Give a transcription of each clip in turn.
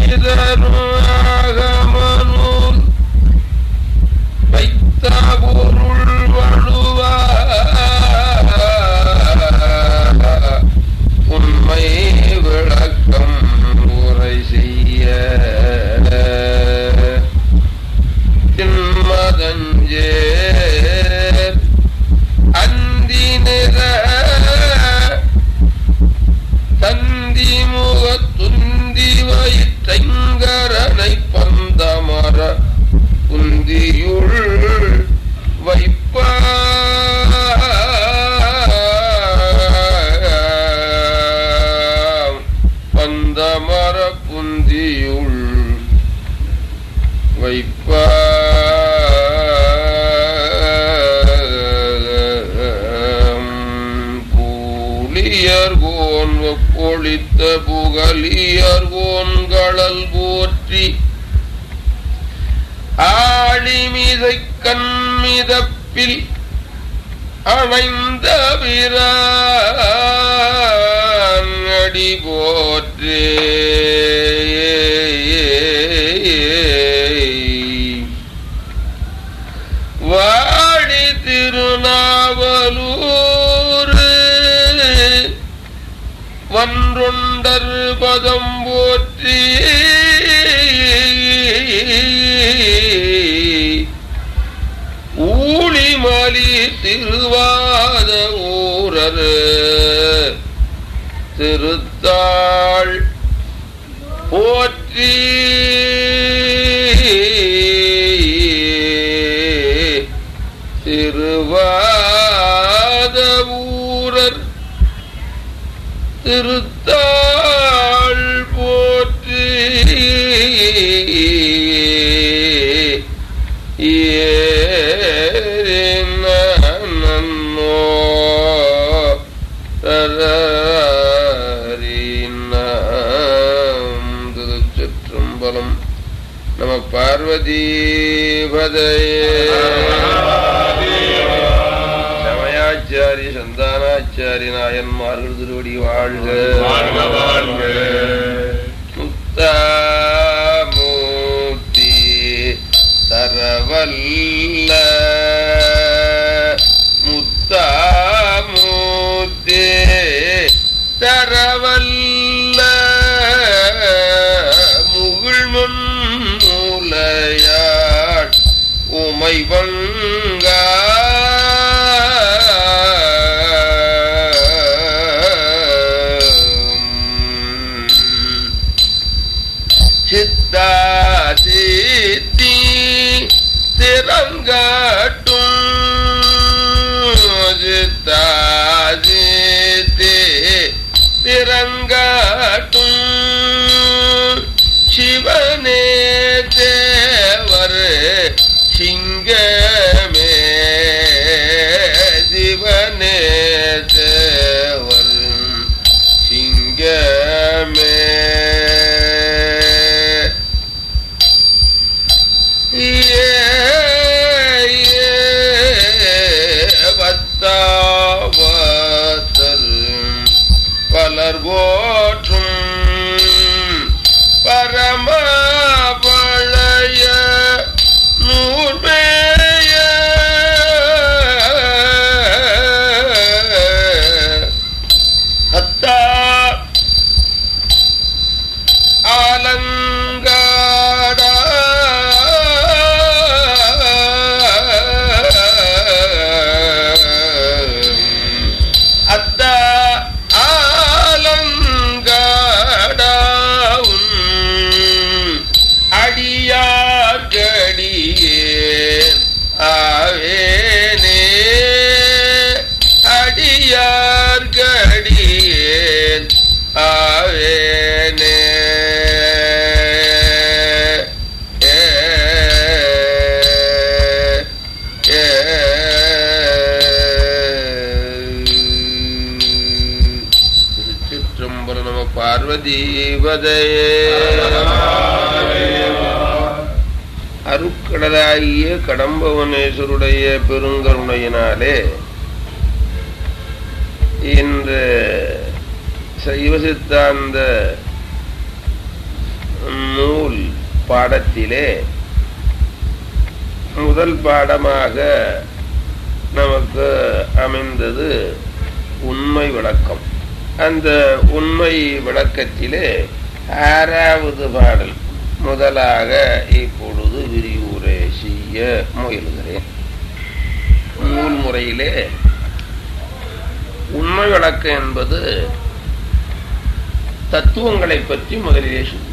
ஆகமனூல் வைத்த பொருள் வழுவா உண்மை விளக்கம் உரை செய்ய தின்மதஞ்சேர் அந்தி நிற தந்தி முகத்துந்தி வயிற்றங்கரனை பந்தமர குந்தியுள் வைப்ப பந்தமர குந்தியுள் வைப்ப கூலியர் கோன் பொழித்த புகலியர் கோன்களல் போற்றி ஆழிமிதை கண்மிதப்பில் அணைந்த பிரான் அடி போற்றே வாடி திருநாவலூர் வன்றொண்டர் பதம் போற்றி ஊழிமலி திருவாத ஊரர் திருத்தாள் போற்றி திருவாத ஊரர் திருத்தாள் போற்றி ஏறினோ திருச்சிற்றம்பலம் நம பார்வதி பதையே சமயாச்சாரி சந்தானாச்சாரி நாயன்மார்கள் திருவடி வாழ்க வாழ்க, வாழ்க. முத்தாமூர்த்தி தரவல்ல முத்தாமூர்த்தி தரவல்ல முகிழ்மன் மூலையாள் உமை வங்கா சித்தா சித்தி திறங்காட்டும் சித்தா சித்தி திறங்காட்டும் சிவனே தேவர் சிங்கமே சிவனே தேவர் சிங்கமே ஏ பத்தாவத்தர் பலர் போற்றும் பரம பழைய நூர்மேய அத்தா ஆலங்காடா அத்த ஆலங்காடாவும் அடியார்கடியே ஆவேனே அடியார்கடியேன் ஆவேனே ஏ ஏ திருச்சிற்றம்பலம் நம பார்வதீபதையே அருக்கடலாகிய கடம்பவனேஸ்வருடைய பெருங்கருணையினாலே இந்த சைவ சித்தாந்த பாடத்திலே முதல் பாடமாக நமக்கு அமைந்தது உண்மை விளக்கம் அந்த உண்மை விளக்கத்திலே ஆறாவது பாடல் முதலாக இப்பொழுது விரிவுரை செய்ய முயல்கிறேன் நூல் முறையிலே உண்மை விளக்கம் என்பது தத்துவங்களை பற்றி முதலிலே சொல்லு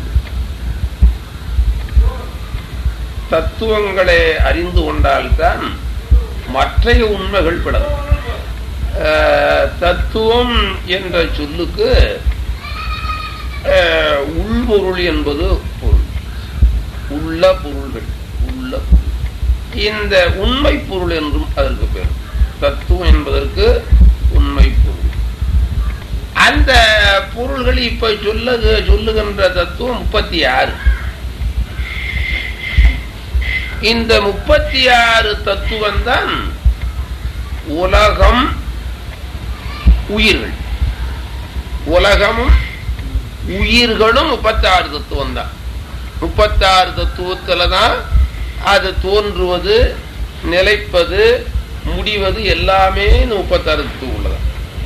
தத்துவங்களை அறிந்து கொண்டால்தான் மற்றைய உண்மைகள் பிளவும் தத்துவம் என்ற சொல்லுக்கு உள்பொருள் என்பது பொருள் உள்ள பொருள்கள் உள்ள பொருள் இந்த உண்மை பொருள் என்றும் அதற்கு பேர் தத்துவம் என்பதற்கு உண்மை பொருள் அந்த பொருள்கள் இப்ப சொல்ல சொல்லுகின்ற தத்துவம் முப்பத்தி ஆறு இந்த முப்பத்தி ஆறு தத்துவம் தான் உலகம் உயிர்கள் உலகமும் உயிர்களும் முப்பத்தாறு தத்துவம் தான் முப்பத்தாறு தத்துவத்துல தான் அது தோன்றுவது நிலைப்பது முடிவது எல்லாமே முப்பத்தாறு தத்துவம் உள்ளதான்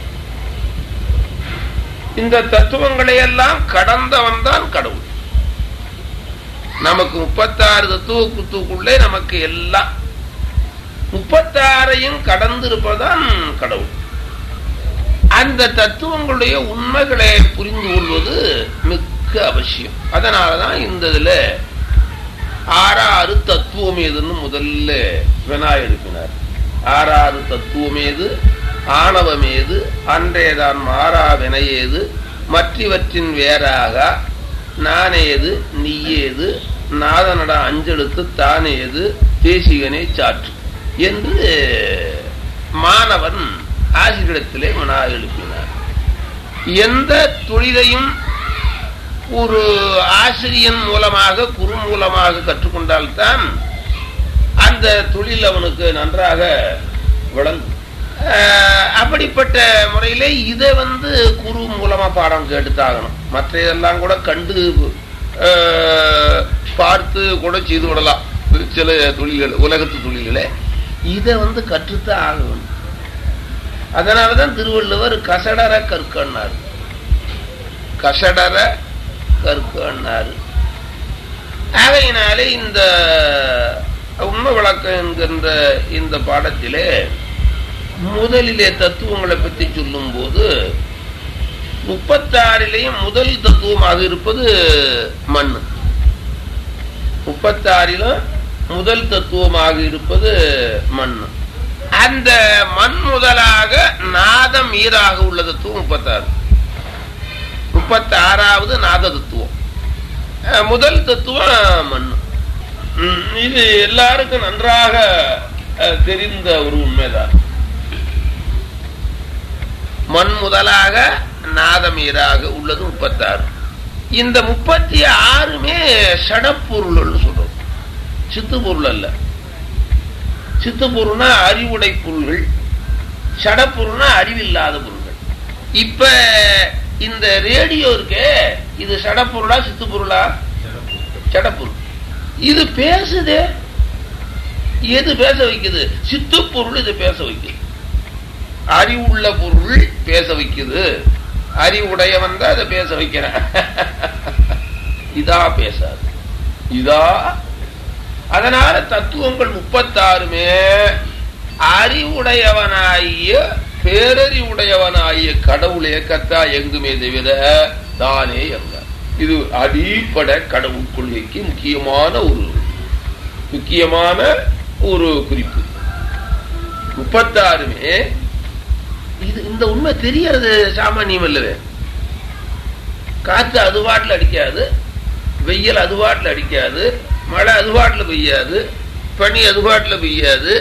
இந்த தத்துவங்களை எல்லாம் கடந்தவன் தான் கடவுள் நமக்கு முப்பத்தாறு தத்துவத்துக்குள்ளே நமக்கு எல்லாம் முப்பத்தாறையும் கடந்திருப்பதான் கடவுள் அந்த தத்துவங்களுடைய உண்மைகளை புரிந்து கொள்வது மிக்க அவசியம் அதனாலதான் இந்த இதுல ஆறாறு தத்துவம் ஏதுன்னு முதல்ல வினா எழுப்பினார் ஆறாறு தத்துவம் ஏது ஆணவம் ஏது அன்றேதான் மாறா வினையேது மற்றவற்றின் வேறாக நானேது நீயேது நாதனடா அஞ்செழுத்து தானேது தேசிகனே சாற்று என்று மாணவன் ஆசிரியத்திலே வினா எழுப்பினார் எந்த தொழிலையும் ஒரு ஆசிரியன் மூலமாக குரு மூலமாக கற்றுக்கொண்டால்தான் அந்த தொழில் அவனுக்கு நன்றாக விளங்கும் அப்படிப்பட்ட முறையிலே இதை வந்து குரு மூலமா பாடம் கேட்டுத்தாகணும் மற்ற இதெல்லாம் கூட கண்டு பார்த்து கூட செய்து விடலாம் சில தொழில்கள் உலகத்து தொழில்களை இதை வந்து கற்றுத்தான் ஆகணும் அதனாலதான் திருவள்ளுவர் கசடர கற்கன்னார் கசடர கற்கன்னார் ஆகையினாலே இந்த உண்மை விளக்கம் என்கின்ற இந்த பாடத்திலே முதலிலே தத்துவங்களை பற்றி சொல்லும் போது முப்பத்தாறிலேயும் முதல் தத்துவமாக இருப்பது மண் முப்பத்தாறிலும் முதல் தத்துவமாக இருப்பது மண் அந்த மண் முதலாக நாதம் ஈராக உள்ள தத்துவம் முப்பத்தாறு முப்பத்தி ஆறாவது நாத தத்துவம் முதல் தத்துவம் மண் இது எல்லாருக்கும் நன்றாக தெரிந்த ஒரு உண்மைதான் மண் முதலாக நாதமீராக உள்ளது முப்பத்தாறு இந்த முப்பத்தி ஆறுமே சடப்பொருள் சொல்றோம் சித்து பொருள் அல்ல சித்து பொருள்னா அறிவுடை பொருள்கள் சடப்பொருள்னா அறிவில்லாத பொருள்கள் இப்ப இந்த ரேடியோ இருக்கே இது சடப்பொருளா சித்து பொருளா சடப்பொருள் இது பேசுதே எது பேச வைக்குது சித்து பொருள் இது பேச வைக்குது அறிவுள்ள பொருள் பேச வைக்குது அறிவுடையவன் தான் அதை பேச வைக்கிறேன் இதா பேசாது இதா அதனால தத்துவங்கள் முப்பத்தாறுமே அறிவுடையவனாகிய பேரறிவுடையவனாகிய கடவுள் ஏக்கத்தா எங்குமே தவிர தானே எங்க இது அடிப்படை கடவுள் கொள்கைக்கு முக்கியமான ஒரு முக்கியமான ஒரு குறிப்பு முப்பத்தாறுமே இது இந்த உண்மை தெரியறது சாமானியம் இல்லவே காத்து அது பாட்டில் அடிக்காது வெயில் அது பாட்டில் அடிக்காது மழை அது பாட்டில் பெய்யாது பனி அது பாட்டில் பெய்யாது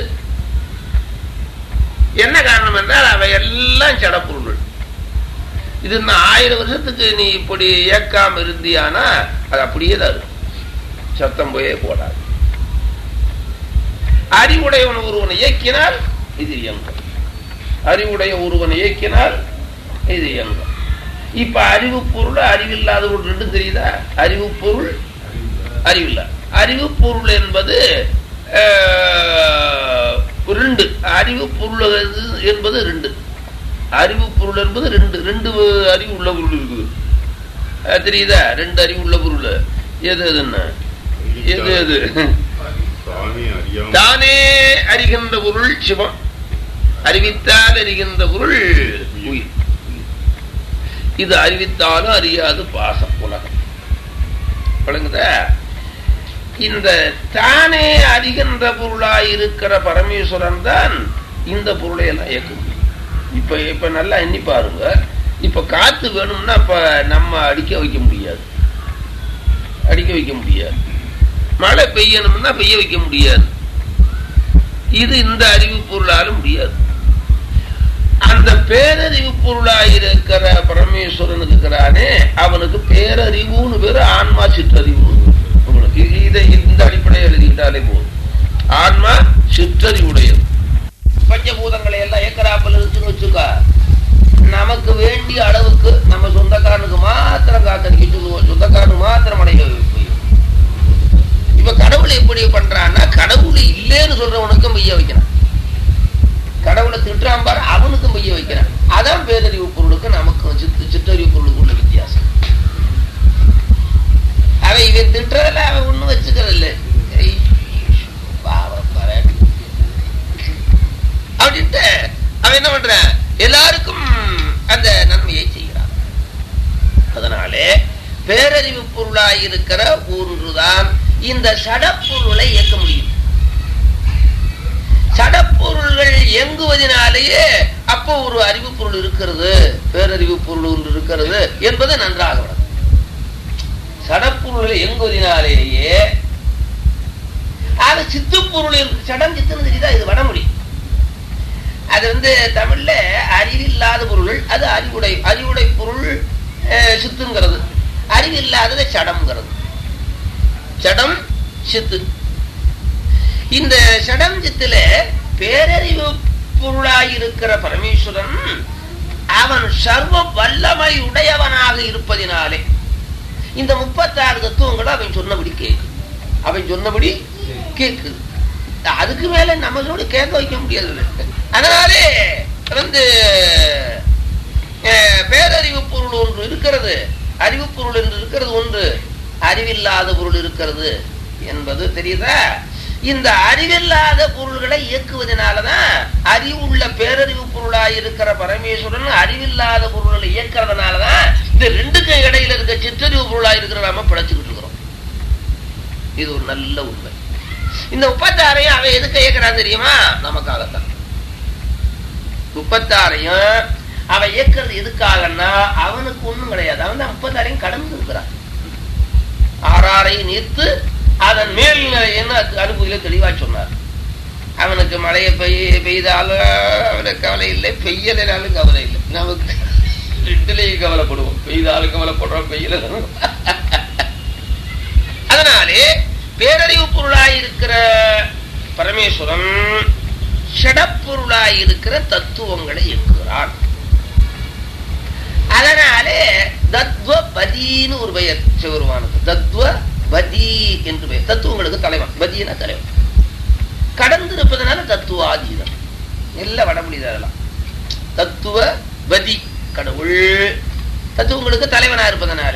என்ன காரணம் என்றால் அவை எல்லாம் சடப்பொருள் இது இன்னும் ஆயிரம் வருஷத்துக்கு நீ இப்படி இயக்காம இருந்தியானா அது அப்படியே தான் இருக்கும் சத்தம் போயே போடாது அறிவுடையவன் ஒருவனை இயக்கினால் இது இயங்கும் அறிவுடைய ஒருவனை இயக்கினால் இது இயங்கும் இப்ப அறிவு பொருள் அறிவில்லாத ஒரு ரெண்டும் தெரியுதா அறிவு பொருள் அறிவில்ல அறிவு பொருள் என்பது அஹ், ரெண்டு அறிவு பொருள் என்பது ரெண்டு அறிவு பொருள் என்பது ரெண்டு ரெண்டு அறிவு உள்ள பொருள் இருக்குது அஹ், தெரியுதா ரெண்டு அறிவு உள்ள பொருள் எது எதுன்னு எது எது தானே அறியாமல் தானே அறிகின்ற பொருள் சிவம் அறிவித்தால் அறிகின்ற பொருள் உயிர் இது அறிவித்தாலும் அறியாது பாசம் உலகம் விளங்குதா இந்த தானே அறிகின்ற பொருளாய் இருக்கிற பரமேஸ்வரன் தான் இந்த பொருளை எல்லாம் இயக்க முடியும் இப்ப இப்ப நல்லா எண்ணி பாருங்க இப்ப காத்து வேணும்னா இப்ப நம்ம அடிக்க வைக்க முடியாது அடிக்க வைக்க முடியாது மழை பெய்யணும்னா பெய்ய வைக்க முடியாது இது இந்த அறிவு பொருளால முடியாது அந்த பேரறிவு பொருளாயிருக்கிற பரமேஸ்வரன் இருக்கிறானே அவனுக்கு பேரறிவுன்னு பேரு ஆன்மா சிற்றறிவு உங்களுக்கு இதை இந்த அடிப்படையில் எழுதிக்கிட்டாலே போதும் ஆன்மா சிற்றறிவுடையது பஞ்சபூதங்களை எல்லாம் ஏக்கராப்பல் இருக்குன்னு வச்சுக்கா நமக்கு வேண்டிய அளவுக்கு நம்ம சொந்தக்காரனுக்கு மாத்திரம் காத்தடிக்க சொல்லுவோம் சொந்தக்காரனுக்கு மாத்திரம் அடைய வைப்போம் இப்ப கடவுளை எப்படி பண்றான்னா கடவுள் இல்லேன்னு சொல்றவனுக்கும் மைய வைக்கிறான் கடவுளை திட்டுறான் பாரு அவனுக்கும் மைய வைக்கிறான் அதான் பேரறிவு பொருளுக்கு நமக்கும் சித்து சிற்றறிவு பொருளுக்கு உள்ள வித்தியாசம் அவன் இவன் திட்டுறதுல அவன் ஒண்ணும் வச்சுக்கிறது இல்லை பாவம் பாரு. அப்படின்ட்டு அவன் என்ன பண்றான் எல்லாருக்கும் அந்த நன்மையை செய்கிறான் அதனாலே பேரறிவு பொருளாயிருக்கிற ஒன்றுதான் இந்த சடப்பொருளை இயக்க முடியும் சடப்பொருள்கள் இயங்குவதனாலேயே அப்போ ஒரு அறிவு பொருள் இருக்கிறது பேரறிவு பொருள் ஒன்று இருக்கிறது என்பது நன்றாக விளங்கும் சடப்பொருள்கள் இயங்குவதனாலேயே அது சித்துப்பொருள் இருக்கு. சடம் சித்துன்னு தெரியுதா இது வடமொழி அது வந்து தமிழ்ல அறிவில்லாத பொருள் அது அறிவுடை அறிவுடை பொருள் அஹ், சித்துங்கிறது அறிவில்லாதது சடம்ங்கிறது சடம் சித்து இந்த சடம் சித்துல பேரறிவு பொருளாயிருக்கிற பரமேஸ்வரன் அவன் சர்வ வல்லமை உடையவனாக இருப்பதினாலே இந்த முப்பத்தாறு தத்துவங்களும் அவன் சொன்னபடி கேக்கு அவன் சொன்னபடி கேக்குது அதுக்கு மேல நம்ம சொல்லி கேட்க வைக்க முடியாது அதனாலே வந்து அஹ், பேரறிவு பொருள் ஒன்று இருக்கிறது அறிவு பொருள் என்று இருக்கிறது ஒன்று அறிவில்லாத பொருள் இருக்கிறது என்பது தெரியுதா இந்த அறிவில்லாத பொருள்களை இயக்குவதனாலதான் அறிவுள்ள பேரறிவு பொருளாய் இருக்கிற பரமேஸ்வரன் அறிவில்லாத பொருள்களை இயக்கிறதுனாலதான் இந்த ரெண்டுக்கும் இடையில இருக்க சிற்றறிவு பொருளாய் இருக்கிற நாம பிழைச்சுக்கிட்டு இருக்கிறோம் இது ஒரு நல்ல உண்மை இந்த முப்பத்தாறையும் அவன் எதுக்கு இயக்குறான் தெரியுமா நமக்காகத்தான் முப்பத்தாறையும் அவன் இயக்குறது எதுக்காகன்னா அவனுக்கு ஒண்ணும் கிடையாது அவன் தான் முப்பத்தாறையும் கடந்து இருக்கிறான் ஆறாரை நீர்த்து அதன் மேல் என்ன அனுபவியில தெளிவா சொன்னார் அவனுக்கு மழையை பெய்ய பெய்தாலும் அவனுக்கு கவலை இல்லை பெய்யலைனாலும் கவலை இல்லை நமக்கு ரெண்டுலேயும் கவலைப்படுவோம் பெய்தாலும் கவலைப்படுறோம் பெய்யல அதனாலே பேரறிவு பொருளாயிருக்கிற பரமேஸ்வரன் ஷடப்பொருளாயிருக்கிற தத்துவங்களை இயக்குகிறான் அதனாலே தத்வ பதின்னு ஒரு பெயர் சிவருமானுக்கு தத்வ பதி என்று பெயர் தத்துவங்களுக்கு தலைவன் பதினா தலைவன் கடந்திருப்பதனால தத்துவாதீதம் எல்லாம் வட முடியுது அதெல்லாம் தத்துவ பதி கடவுள் தத்துவங்களுக்கு தலைவனா இருப்பதனால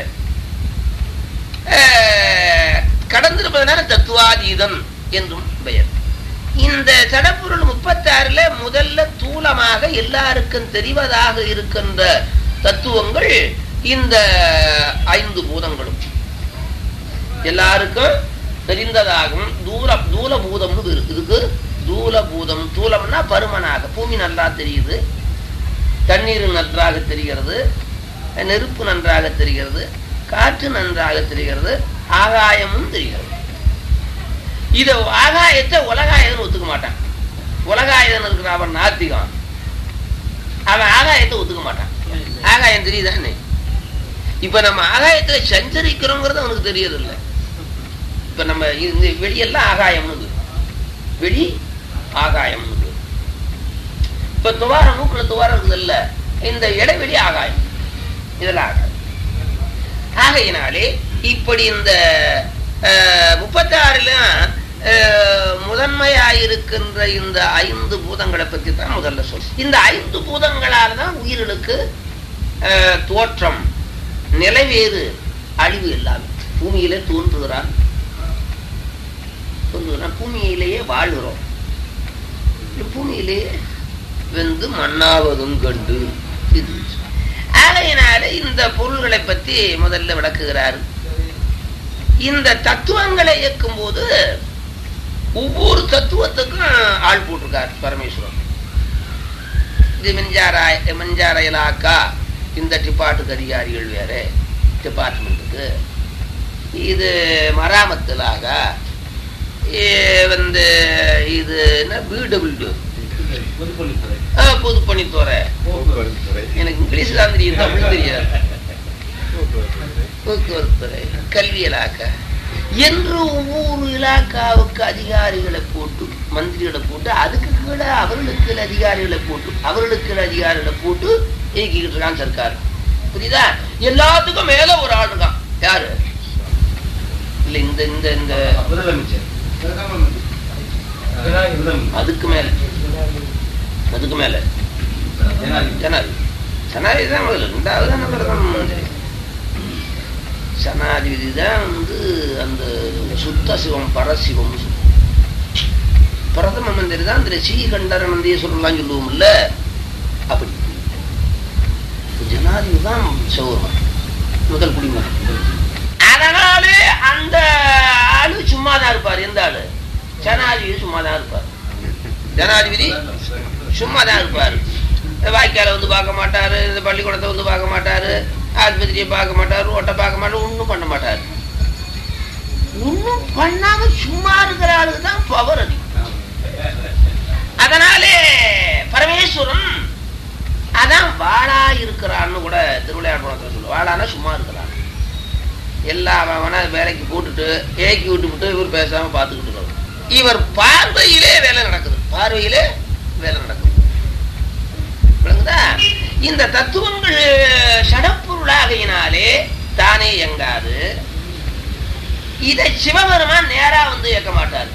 அஹ், கடந்திருப்பதனால தத்துவாதீதம் என்றும் பெயர் இந்த சடப்பொருள் முப்பத்தாறுல முதல்ல தூலமாக எல்லாருக்கும் தெரிவதாக இருக்கின்ற தத்துவங்கள் இந்த ஐந்து பூதங்களும் எல்லாருக்கும் தெரிந்ததாகவும் தூர தூல பூதம்னு இருக்கு இதுக்கு தூல பூதம் தூலம்னா பருமனாக பூமி நல்லா தெரியுது தண்ணீர் நன்றாக தெரிகிறது நெருப்பு நன்றாக தெரிகிறது காற்று நன்றாக தெரிகிறது ஆகாயமும் தெரிகிறது இத ஆகாயத்தை உலகாயுதன் ஒத்துக்க மாட்டான் உலகாயுதன் இருக்கிற அவன் நாத்திகம் அவன் ஆகாயத்தை ஒத்துக்க மாட்டான் ஆகாயம் தெரியுதானே இப்ப நம்ம ஆகாயத்துல சஞ்சரிக்கிறோங்கிறது அவனுக்கு தெரியறதில்ல இப்ப நம்ம இந்த வெளியெல்லாம் ஆகாயம்னு வெளி ஆகாயம்னு இப்ப துவாரம் மூக்குல துவாரம் இருக்குதுல்ல இந்த இடைவெளி ஆகாயம் இதெல்லாம் ஆகாயம் ஆகையினாலே இப்படி இந்த முப்பத்தாறுலும் முதன்மையாயிருக்கின்ற இந்த ஐந்து பூதங்களை பற்றி தான் முதல்ல சொல் இந்த ஐந்து பூதங்களால் தான் உயிர்களுக்கு அஹ், தோற்றம் நிலைவேறு அழிவு எல்லாமே பூமியிலே தோன்றுகிறான் தோன்றுகிறான் பூமியிலேயே வாழ்கிறோம் பூமியிலேயே வெந்து மண்ணாவதும் கண்டு இது ஆகையினால இந்த பொருள்களை பற்றி முதல்ல விளக்குகிறார் இந்த தத்துவங்களை இயக்கும் போது ஒவ்வொரு தத்துவத்துக்கும் ஆள் போட்டிருக்கார் பரமேஸ்வரன் இது மின்சார மின்சார இலாக்கா இந்த டிபார்ட்டுக்கு அதிகாரிகள் வேற டிபார்ட்மெண்ட்டுக்கு இது மராமத்துலாக வந்து இது என்ன பிடபிள்யூ பொதுப்பணித்துறை போக்குவரத்து துறை எனக்கு இங்கிலீஷ் தான் தெரியும் தமிழ் தெரியாது போக்குவரத்து துறை போக்குவரத்து துறை கல்வி இலாக்கா என்று ஒவ்வொரு இலாக்காவுக்கு அதிகாரிகளை போட்டு மந்திரிகளை போட்டு அதுக்கு கீழே அவர்களுக்கு கீழே அதிகாரிகளை போட்டு அவர்களுக்கு கீழே அதிகாரிகளை போட்டு இயக்கிக்கிட்டு இருக்கான் சர்க்கார் புரியுதா எல்லாத்துக்கும் மேல ஒரு ஆள் இருக்கான் யாரு இல்ல இந்த இந்த இந்த முதலமைச்சர் அதுக்கு மேல அதுக்கு மேல ஜனாதிபதி ஜனாதிபதி தான் முதல்ல ரெண்டாவது தான் பிரதம மந்திரி ஜனாதிபதி தான் வந்து அந்த சுத்த சிவம் பரசிவம் பிரதம மந்திரி தான் இந்த ஸ்ரீகண்டர நந்தீஸ்வரர்லாம் சொல்லுவோம்ல அப்படி ஜனாதிபதி தான் சிவருமான் முதல் குடிமகன் அதனாலே அந்த ஆளு சும்மா தான் இருப்பார் எந்த ஆளு ஜனாதிபதி சும்மா தான் இருப்பார் ஜனாதிபதி சும்மா தான் இருப்பார் வாய்க்கால வந்து பார்க்க மாட்டாரு இந்த பள்ளிக்கூடத்தை வந்து பார்க்க மாட்டாரு ஆஸ்பத்திரியை பார்க்க மாட்டாரு ரோட்டை பார்க்க மாட்டாரு ஒன்றும் பண்ண மாட்டாரு ஒன்றும் பண்ணாம சும்மா இருக்கிற ஆளுக்கு தான் பவர் அதிகம் அதனாலே பரமேஸ்வரன் அதான் வாழா இருக்கிறான்னு கூட திருவிளையாடுறோம் சொல்லுவோம் வாழானா சும்மா இருக்கிறான் எல்லா அவனா வேலைக்கு போட்டுட்டு ஏக்கி விட்டு விட்டு இவர் பேசாம பார்த்துக்கிட்டு இருக்காரு இவர் பார்வையிலே வேலை நடக்குது பார்வையிலே வேலை நடக்குது விளங்குதா இந்த தத்துவங்கள் சடப்பொருளாகையினாலே தானே இயங்காது இதை சிவபெருமான் நேரா வந்து இயக்க மாட்டாரு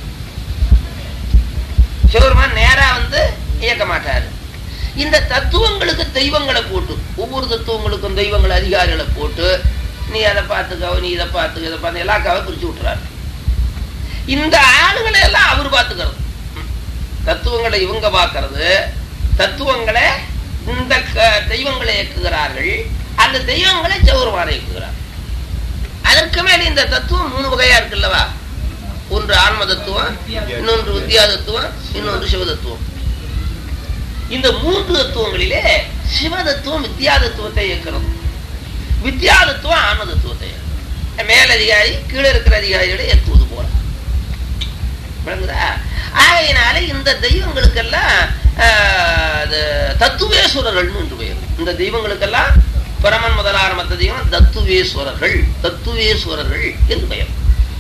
சிவபெருமான் நேரா வந்து இயக்க மாட்டாரு இந்த தத்துவங்களுக்கு தெய்வங்களை போட்டு ஒவ்வொரு தத்துவங்களுக்கும் தெய்வங்கள் அதிகாரிகளை போட்டு நீ அதை பார்த்துக்கோ நீ இதை பார்த்துக்க இதை பார்த்து எல்லாக்காவை பிரிச்சு விட்டுறாரு இந்த ஆளுகளை எல்லாம் அவர் பார்த்துக்கிறது ம். தத்துவங்களை இவங்க பார்க்கறது தத்துவங்களை இந்த க- தெய்வங்களை இயக்குகிறார்கள் அந்த தெய்வங்களை சௌரமான இயக்குகிறார் அதற்கு மேல இந்த தத்துவம் மூணு வகையா இருக்குல்லவா ஒன்று ஆன்ம தத்துவம் இன்னொன்று வித்யா தத்துவம் இன்னொன்று சிவ தத்துவம் இந்த மூன்று தத்துவங்களிலே சிவ தத்துவம் வித்யா தத்துவத்தை இயக்கிறது வித்யா தத்துவம் ஆன்ம தத்துவத்தை இயக்குறது. மேலதிகாரி கீழே இருக்கிற அதிகாரிகளை இயக்குவது போல விளங்குதா ஆகையினால இந்த தெய்வங்களுக்கெல்லாம் ஆஹ், அது தத்துவேஸ்வரர்கள்னு என்று பெயர் இந்த தெய்வங்களுக்கெல்லாம் பரமன் முதலான மற்ற தெய்வம் தத்துவேஸ்வரர்கள் தத்துவேஸ்வரர்கள் என்று பெயர்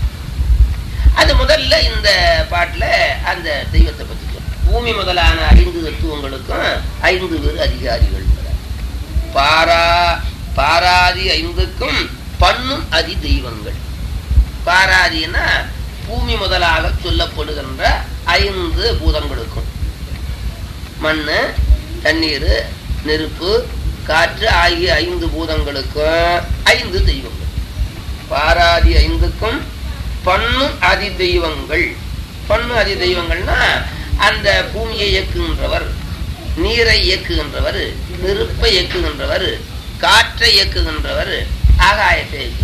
அது முதல்ல இந்த பாட்டுல அந்த தெய்வத்தை பத்தி சொல்லும். பூமி முதலான ஐந்து தத்துவங்களுக்கும் ஐந்து பேர் அதிகாரிகள் பாரா பாராதி ஐந்துக்கும் பண்ணும் அதி தெய்வங்கள் பாராதினா பூமி முதலாக சொல்லப்படுகின்ற ஐந்து பூதங்களுக்கும் மண்ணு தண்ணீர் நெருப்பு காற்று ஆகிய ஐந்து பூதங்களுக்கும் ஐந்து தெய்வங்கள் பாராதி ஐந்துக்கும் பண்ணு அதி தெய்வங்கள் பண்ணு அதி தெய்வங்கள்னா அந்த பூமியை இயக்குகின்றவர் நீரை இயக்குகின்றவர் நெருப்பை இயக்குகின்றவர் காற்றை இயக்குகின்றவர் ஆகாயத்தை இயக்குகின்றவர்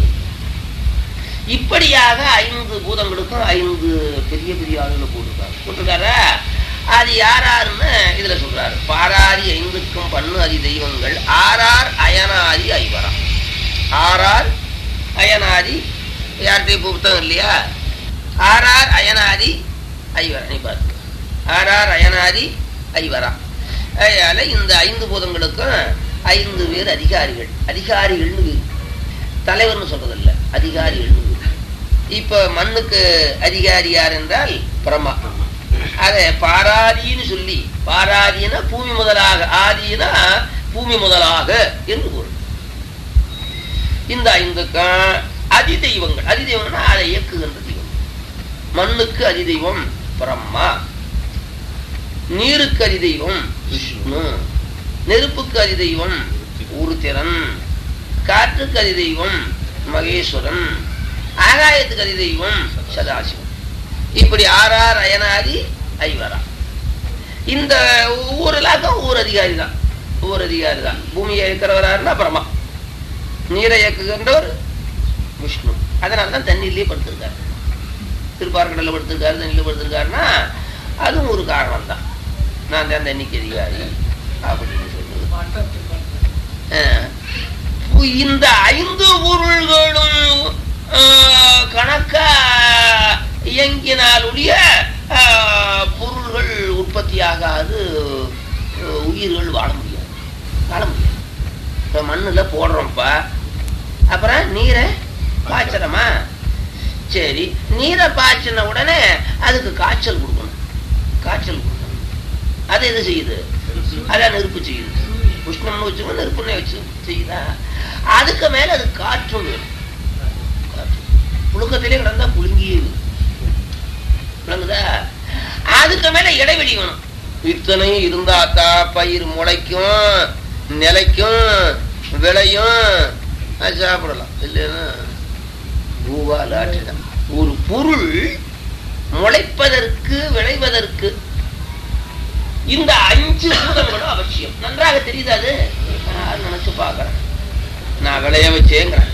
இப்படியாக ஐந்து பூதங்களுக்கும் ஐந்து பெரிய பெரிய ஆளுகளை போட்டிருக்காரு போட்டிருக்காரா அது யாராருன்னு இதுல சொல்றாரு பாராதி ஐந்துக்கும் பண்ணு அதி தெய்வங்கள் ஆறார் அயனாதி ஐவரா ஆறார் அயனாதி யார்கிட்டயும் இப்ப புத்தகம் இல்லையா ஆறார் அயனாதி ஐவரா நீ பார்த்து ஆறார் அயனாதி ஐவரா அதனால இந்த ஐந்து பூதங்களுக்கும் ஐந்து பேர் அதிகாரிகள் அதிகாரிகள்னு பேர் தலைவர்னு சொல்றதில்ல அதிகாரிகள்னு பேர் இப்ப மண்ணுக்கு அதிகாரி யார் என்றால் பிரம்மா அத பாராதின்னு சொல்லி பாராதினா பூமி முதலாக ஆதினா பூமி முதலாக என்று பொருள் இந்த ஐந்துக்கும் அதி தெய்வங்கள் அதி தெய்வங்கள்னா அதை இயக்குகின்ற மண்ணுக்கு அதிதெய்வம் பிரம்மா நீருக்கு அதிதெய்வம் விஷ்ணு நெருப்புக்கு அதிதெய்வம் உருத்திரன் காற்றுக்கு அதிதெய்வம் மகேஸ்வரன் ஆகாயத்துக்கு அதிதெய்வம் சதாசிவம் இப்படி ஆறார் அயனாதி ஐவரா இந்த ஒவ்வொரு லாக்கம் ஒவ்வொரு அதிகாரி தான் ஒவ்வொரு அதிகாரி தான் பூமியை இருக்கிறவராருன்னா பிரம்மா நீரை இயக்குகின்றவர் விஷ்ணு அதனால தான் தண்ணியிலேயே படுத்திருக்காரு திருப்பார்கடலில் படுத்திருக்காரு தண்ணியில் படுத்திருக்காருன்னா அதுவும் ஒரு காரணம் தான் நான் தான் தண்ணிக்கு அதிகாரி அப்படின்னு சொல்லுது அஹ், இந்த ஐந்து பொருள்களும் அஹ், கணக்கா இயங்கினால் ஒழிய அஹ், பொருள்கள் உற்பத்தியாகாது அஹ், உயிர்கள் வாழ முடியாது வாழ முடியாது இப்போ மண்ணில் போடுறோம்ப்பா அப்புறம் நீரை பாய்ச்சறோமா சரி நீரை பாய்ச்சின உடனே அதுக்கு காய்ச்சல் கொடுக்கணும் காய்ச்சல் கொடுக்கணும் அது எது செய்யுது அதான் நெருப்பு செய்யுது உஷ்ணம்னு வச்சுக்கோ நெருப்புன்னு வச்சு செய்யுதா அதுக்கு மேல அது காற்றும் வேணும் காற்று. புழுக்கத்திலே கிடந்தா புழுங்கியே விளங்குதா அதுக்கு மேல இடைவெளி வேணும் இத்தனை இருந்தாத்தா பயிர் முளைக்கும் நிலைக்கும் விளையும் அது சாப்பிடலாம் இல்லைன்னா பூவால் ஆற்றிடம் ஒரு பொருள் முளைப்பதற்கு விளைவதற்கு இந்த அஞ்சு பூதங்களும் அவசியம் நன்றாக தெரியுது அது நான் நினைச்சு பார்க்கறேன் நான் விளைய வச்சேங்கிறேன்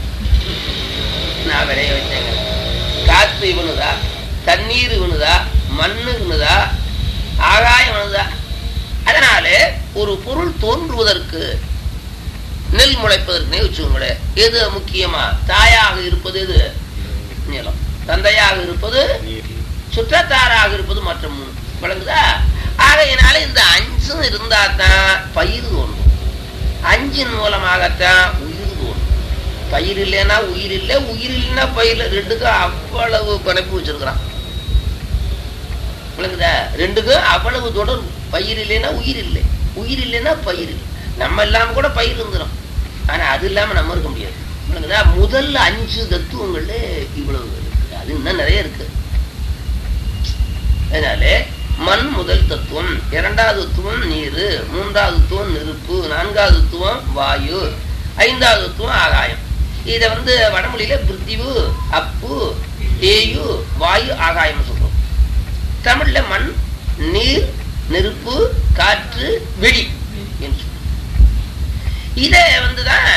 நான் விளைய வச்சேங்கிறேன் காத்து இவனுதா தண்ணீர் இவனுதா மண்ணு இவனுதா ஆகாயம் இவனுதா அதனால ஒரு பொருள் தோன்றுவதற்கு நெல் முளைப்பதற்குனே வச்சுக்கோங்களேன் எது முக்கியமா தாயாக இருப்பது எது நிலம் தந்தையாக இருப்பது நீர் சுற்றத்தாராக இருப்பது மற்ற மூணு விளங்குதா ஆகையினால இந்த அஞ்சும் இருந்தா தான் பயிர் தோணும் அஞ்சின் மூலமாகத்தான் உயிர் தோணும் பயிர் இல்லைன்னா உயிர் இல்லை உயிர் இல்லைன்னா பயிர் இல்லை. ரெண்டுக்கும் அவ்வளவு பிணைப்பு வச்சிருக்கிறான் விளங்குதா ரெண்டுக்கும் அவ்வளவு தொடர்பு பயிர் இல்லைன்னா உயிர் இல்லை உயிர் இல்லைன்னா பயிர் இல்லை நம்ம இல்லாம கூட பயிர் இருந்துடும் ஆனா அது இல்லாம நம்ம இருக்க முடியாது விளங்குதா முதல் அஞ்சு தத்துவங்கள்ல இவ்வளவு இருக்கு அது இன்னும் நிறைய இருக்கு அதனால மண் முதல் தத்துவம் இரண்டாவது தத்துவம் நீர் மூன்றாவது தத்துவம் நெருப்பு நான்காவது தத்துவம் வாயு ஐந்தாவது தத்துவம் ஆகாயம் இத வந்து வடமொழியில பிருத்திவு அப்பு தேயு வாயு ஆகாயம் சொல்றோம் தமிழ்ல மண் நீர் நெருப்பு காற்று வெளி என்று சொல்றோம் இத வந்துதான்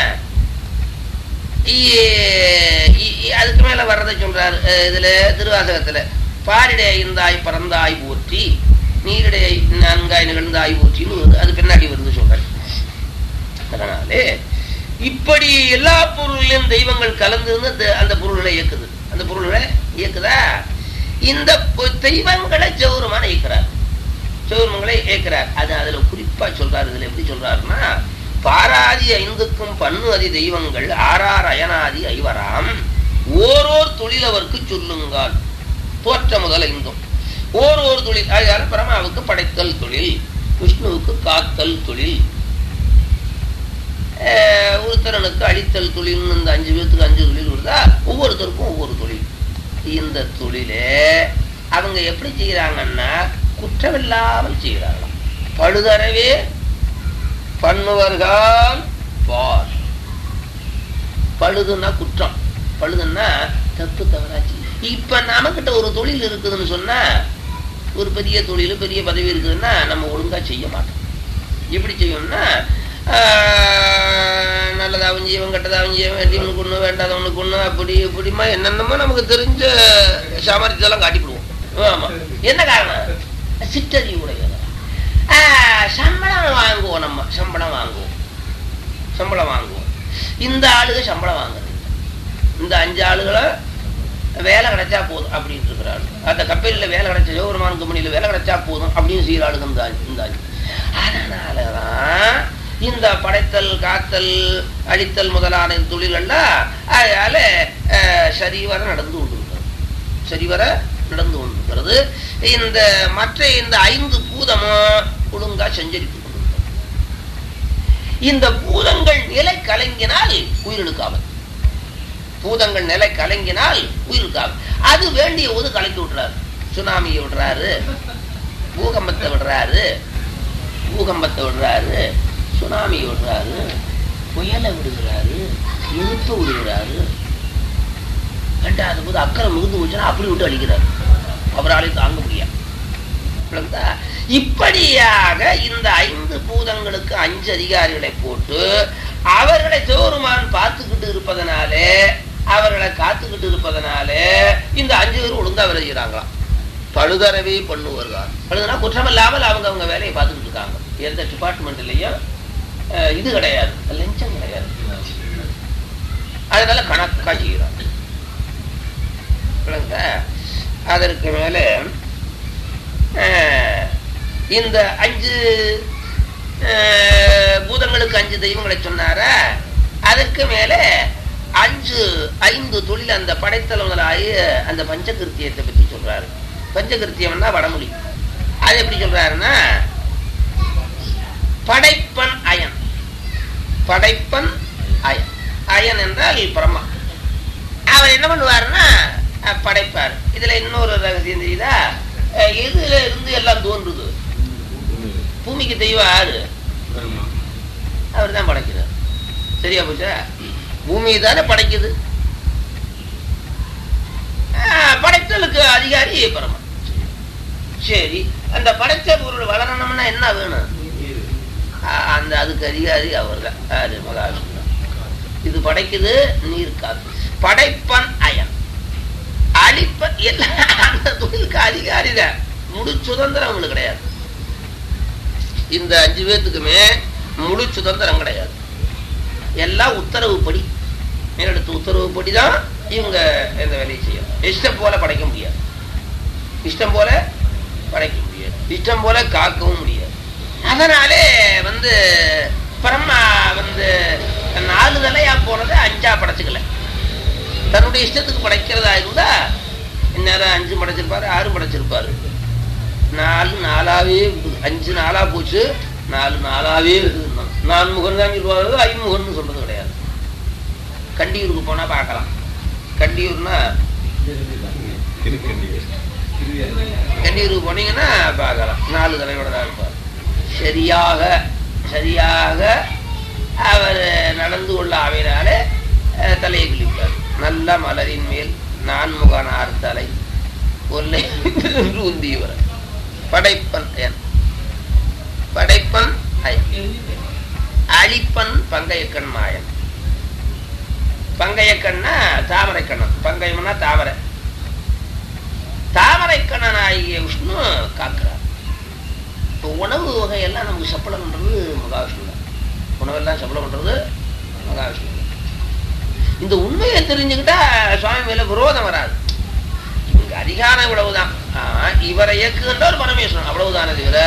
இ- இ- இ- அதுக்கு மேல வர்றதை சொல்றாரு அஹ் இதுல திருவாசகத்துல பாரிடை ஐந்தாய் பறந்தாய் போற்றி நீரிடை நான்காய் நிகழ்ந்தாய் போற்றின்னு வருது அது பின்னாடி வருது சொல்றாரு அதனாலே இப்படி எல்லா பொருளிலும் தெய்வங்கள் கலந்து அந்த அந்த பொருள்களை இயக்குது அந்த பொருள்களை இயக்குதா இந்த பொ- தெய்வங்களை ஜௌரமான இயக்குறார் சிவபெருமங்களை ஏற்கிறார் அது அதுல குறிப்பா சொல்றாரு இதுல எப்படி சொல்றாருன்னா பாராதி ஐந்துக்கும் பன்னு அதி தெய்வங்கள் ஆறார் அயனாதி ஐவராம் ஓரோர் தொழிலவர்க்கு சொல்லுங்கால் தோற்ற முதல் ஐந்தும் ஓரோர் தொழில் அதனால பிரமாவுக்கு படைத்தல் தொழில் விஷ்ணுவுக்கு காத்தல் தொழில் அஹ், ஒருத்தரனுக்கு அழித்தல் தொழில்னு இந்த அஞ்சு பேர்த்துக்கு அஞ்சு தொழில் வருதா ஒவ்வொருத்தருக்கும் ஒவ்வொரு தொழில் இந்த தொழிலே அவங்க எப்படி செய்யறாங்கன்னா குற்றமில்லாமல் செய்கிறார்களாம் பழுதறவே பண்ணுவர்கள் பார் பழுதுன்னா குற்றம் பழுதுன்னா தப்பு தவறாச்சு இப்ப நமக்கிட்ட ஒரு தொழில் இருக்குதுன்னு சொன்னா ஒரு பெரிய தொழில் பெரிய பதவி இருக்குதுன்னா நம்ம ஒழுங்கா செய்ய மாட்டோம் எப்படி செய்யணும்னா ஆஹ், நல்லதாவும் செய்வன் கெட்டதாவும் செய்வன் வேண்டியவனுக்கு ஒண்ணு வேண்டாதவனுக்கு ஒண்ணு அப்படி இப்படிமா என்னென்னமோ நமக்கு தெரிஞ்ச சாமர்த்தியெல்லாம் காட்டிவிடுவோம் ஆமா என்ன காரணம் சிற்றறிவு உடையவர் ஆஹ், சம்பளம் வாங்குவோம் நம்ம சம்பளம் வாங்குவோம் சம்பளம் வாங்குவோம் இந்த ஆளுக சம்பளம் வாங்குறது இல்ல. இந்த அஞ்சு ஆளுகளை வேலை கிடைச்சா போதும் அப்படின்னு இருக்கிறாள் அந்த கம்பெனியில் வேலை கிடைச்ச ஜோகரமான கம்பெனியில் வேலை கிடைச்சா போதும் அப்படின்னு செய்கிற ஆளுங்க இந்த ஆளு- இந்த ஆளு. அதனாலதான் இந்த படைத்தல் காத்தல் அழித்தல் முதலான தொழில்கள்லாம் அதனால அஹ், சரிவர நடந்து கொண்டிருக்கிறது சரிவர நடந்து கொண்டிருக்கிறது இந்த மற்ற இந்த ஐந்து பூதமும் ஒழுங்கா செஞ்சரித்து கொண்டிருக்கிறது இந்த பூதங்கள் நிலை கலங்கினால் உயிரிழுக்காமல் பூதங்கள் நிலை கலங்கினால் உயிருக்கு ஆபத்து. அது அது வேண்டிய போது கலக்கி விடுறாரு சுனாமியை விடுறாரு பூகம்பத்தை விடுறாரு பூகம்பத்தை விடுறாரு சுனாமியை விடுறாரு புயலை விடுகிறாரு இழுப்பு விடுகிறாரு ரெண்டாவது போது அக்கறை மிகுந்து போச்சுன்னா அப்படி விட்டு அடிக்கிறாரு அவராலே தாங்க முடியாது விளங்குதா? இப்படியாக இந்த ஐந்து பூதங்களுக்கு அஞ்சு அதிகாரிகளை போட்டு அவர்களை சிவருமான் பார்த்துக்கிட்டு இருப்பதனாலே அவர்களை காத்துக்கிட்டு இருப்பதனாலே இந்த அஞ்சு பேர் ஒழுங்கா வேலை செய்யறாங்களாம் பழுதறவே பண்ணுவார்கள் பழுதுனா குற்றம் இல்லாமல் அவங்க அவங்க வேலையை பார்த்துக்கிட்டு இருக்காங்க எந்த டிபார்ட்மெண்ட்லயும் அஹ், இது கிடையாது லஞ்சம் கிடையாது அதனால கணக்கா செய்யறாங்க விளங்குதா? அதற்கு மேலே அஹ், இந்த அஞ்சு அஹ், பூதங்களுக்கு அஞ்சு தெய்வங்களை சொன்னாரா அதற்கு மேலே அஞ்சு ஐந்து தொழில் அந்த படைத்தல் முதலாகிய அந்த பஞ்சகிருத்தியத்தை பற்றி சொல்றாரு பஞ்சகிருத்தியம்னா வடமொழி அது எப்படி சொல்றாருன்னா படைப்பன் அயன் படைப்பன் அயன் அயன் என்றால் பிரம்மா அவர் என்ன பண்ணுவாருன்னா அஹ், படைப்பார் இதுல இன்னொரு ரகசியம் தெரியுதா அஹ், எதுல இருந்து எல்லாம் தோன்றுது பூமிக்கு தெய்வம் யாரு அவர் தான் படைக்கிறார் சரியா போச்சா பூமி தானே படைக்குது அஹ், படைத்தலுக்கு அதிகாரி பரமா சரி அந்த படைத்த பொருள் வளரணும்னா என்ன வேணும் அஹ், அந்த அதுக்கு அதிகாரி அவர் தான் அது மகாவிஷ்ணு இது படைக்குது நீர் காத்து படைப்பன் அயன் அழிப்பன் எல்லாம் அந்த தொழிலுக்கு அதிகாரி தான் முழு சுதந்திரம் அவங்களுக்கு கிடையாது இந்த அஞ்சு பேர்த்துக்குமே முழு சுதந்திரம் கிடையாது எல்லாம் உத்தரவுப்படி மேலெடுத்து உத்தரவுப்படி தான் இவங்க இந்த வேலையை செய்யணும் இஷ்டம் போல படைக்க முடியாது இஷ்டம் போல படைக்க முடியாது இஷ்டம் போல காக்கவும் முடியாது அதனாலே வந்து பிரம்மா வந்து நாலு தலையா போனதை அஞ்சா படைச்சுக்கல தன்னுடைய இஷ்டத்துக்கு படைக்கிறதா இருந்தா இந்நேரம் அஞ்சு படைச்சிருப்பாரு ஆறு படைச்சிருப்பாரு நாலு நாலாவே இருக்குது அஞ்சு நாளா போச்சு நாலு நாளாவே இருக்குது நான்முகன் தான் சொல்லுவாரு ஐமுகன் சொல்றது கிடையாது கண்டியூருக்கு போனா பார்க்கலாம் கண்டியூர்னா கண்டியூருக்கு போனீங்கன்னா பார்க்கலாம் நாலு தலையோட தான் இருப்பார் சரியாக சரியாக அவர் நடந்து கொள்ள ஆவினாலே அஹ், தலையை கிழிப்பார் நல்ல மலரின் மேல் நான்முகனார் தலை ஒல்லை என்று உந்தியவர் படைப்பன் என் படைப்பன் அயன் அழிப்பன் பங்கையக்கண் மாயன் பங்கையக்கண்ணா தாமரை கண்ணன் பங்கயம்னா தாமரை தாமரை கண்ணன் ஆகிய விஷ்ணு காக்கிறார் இப்போ உணவு வகையெல்லாம் நமக்கு சப்பளம் பண்றது மகாவிஷ்ணு தான் உணவெல்லாம் சப்பளம் பண்றது மகாவிஷ்ணு தான். இந்த உண்மையை தெரிஞ்சுக்கிட்டா சுவாமி மேல விரோதம் வராது இங்க அதிகாரம் இவ்வளவுதான் ஆனா, இவரை இயக்குகின்ற ஒரு பரமேஸ்வரன் அவ்வளவுதானே தவிர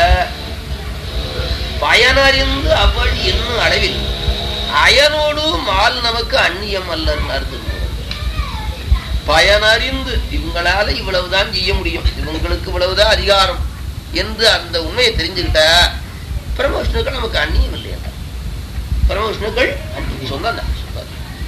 பயனறிந்து அவ்வழி என்னும் அளவில் அயனோடு மால் நமக்கு அந்நியம் அல்லன்னு அர்த்தம் பயனறிந்து இவங்களால இவ்வளவுதான் செய்ய முடியும் இவங்களுக்கு இவ்வளவுதான் அதிகாரம் என்று அந்த உண்மையை தெரிஞ்சுக்கிட்டா பிரமவிஷ்ணுக்கள் நமக்கு அந்நியம் இல்லையா பிரமவிஷ்ணுக்கள் அந்நியம் சொந்தம் தான் சொந்தம்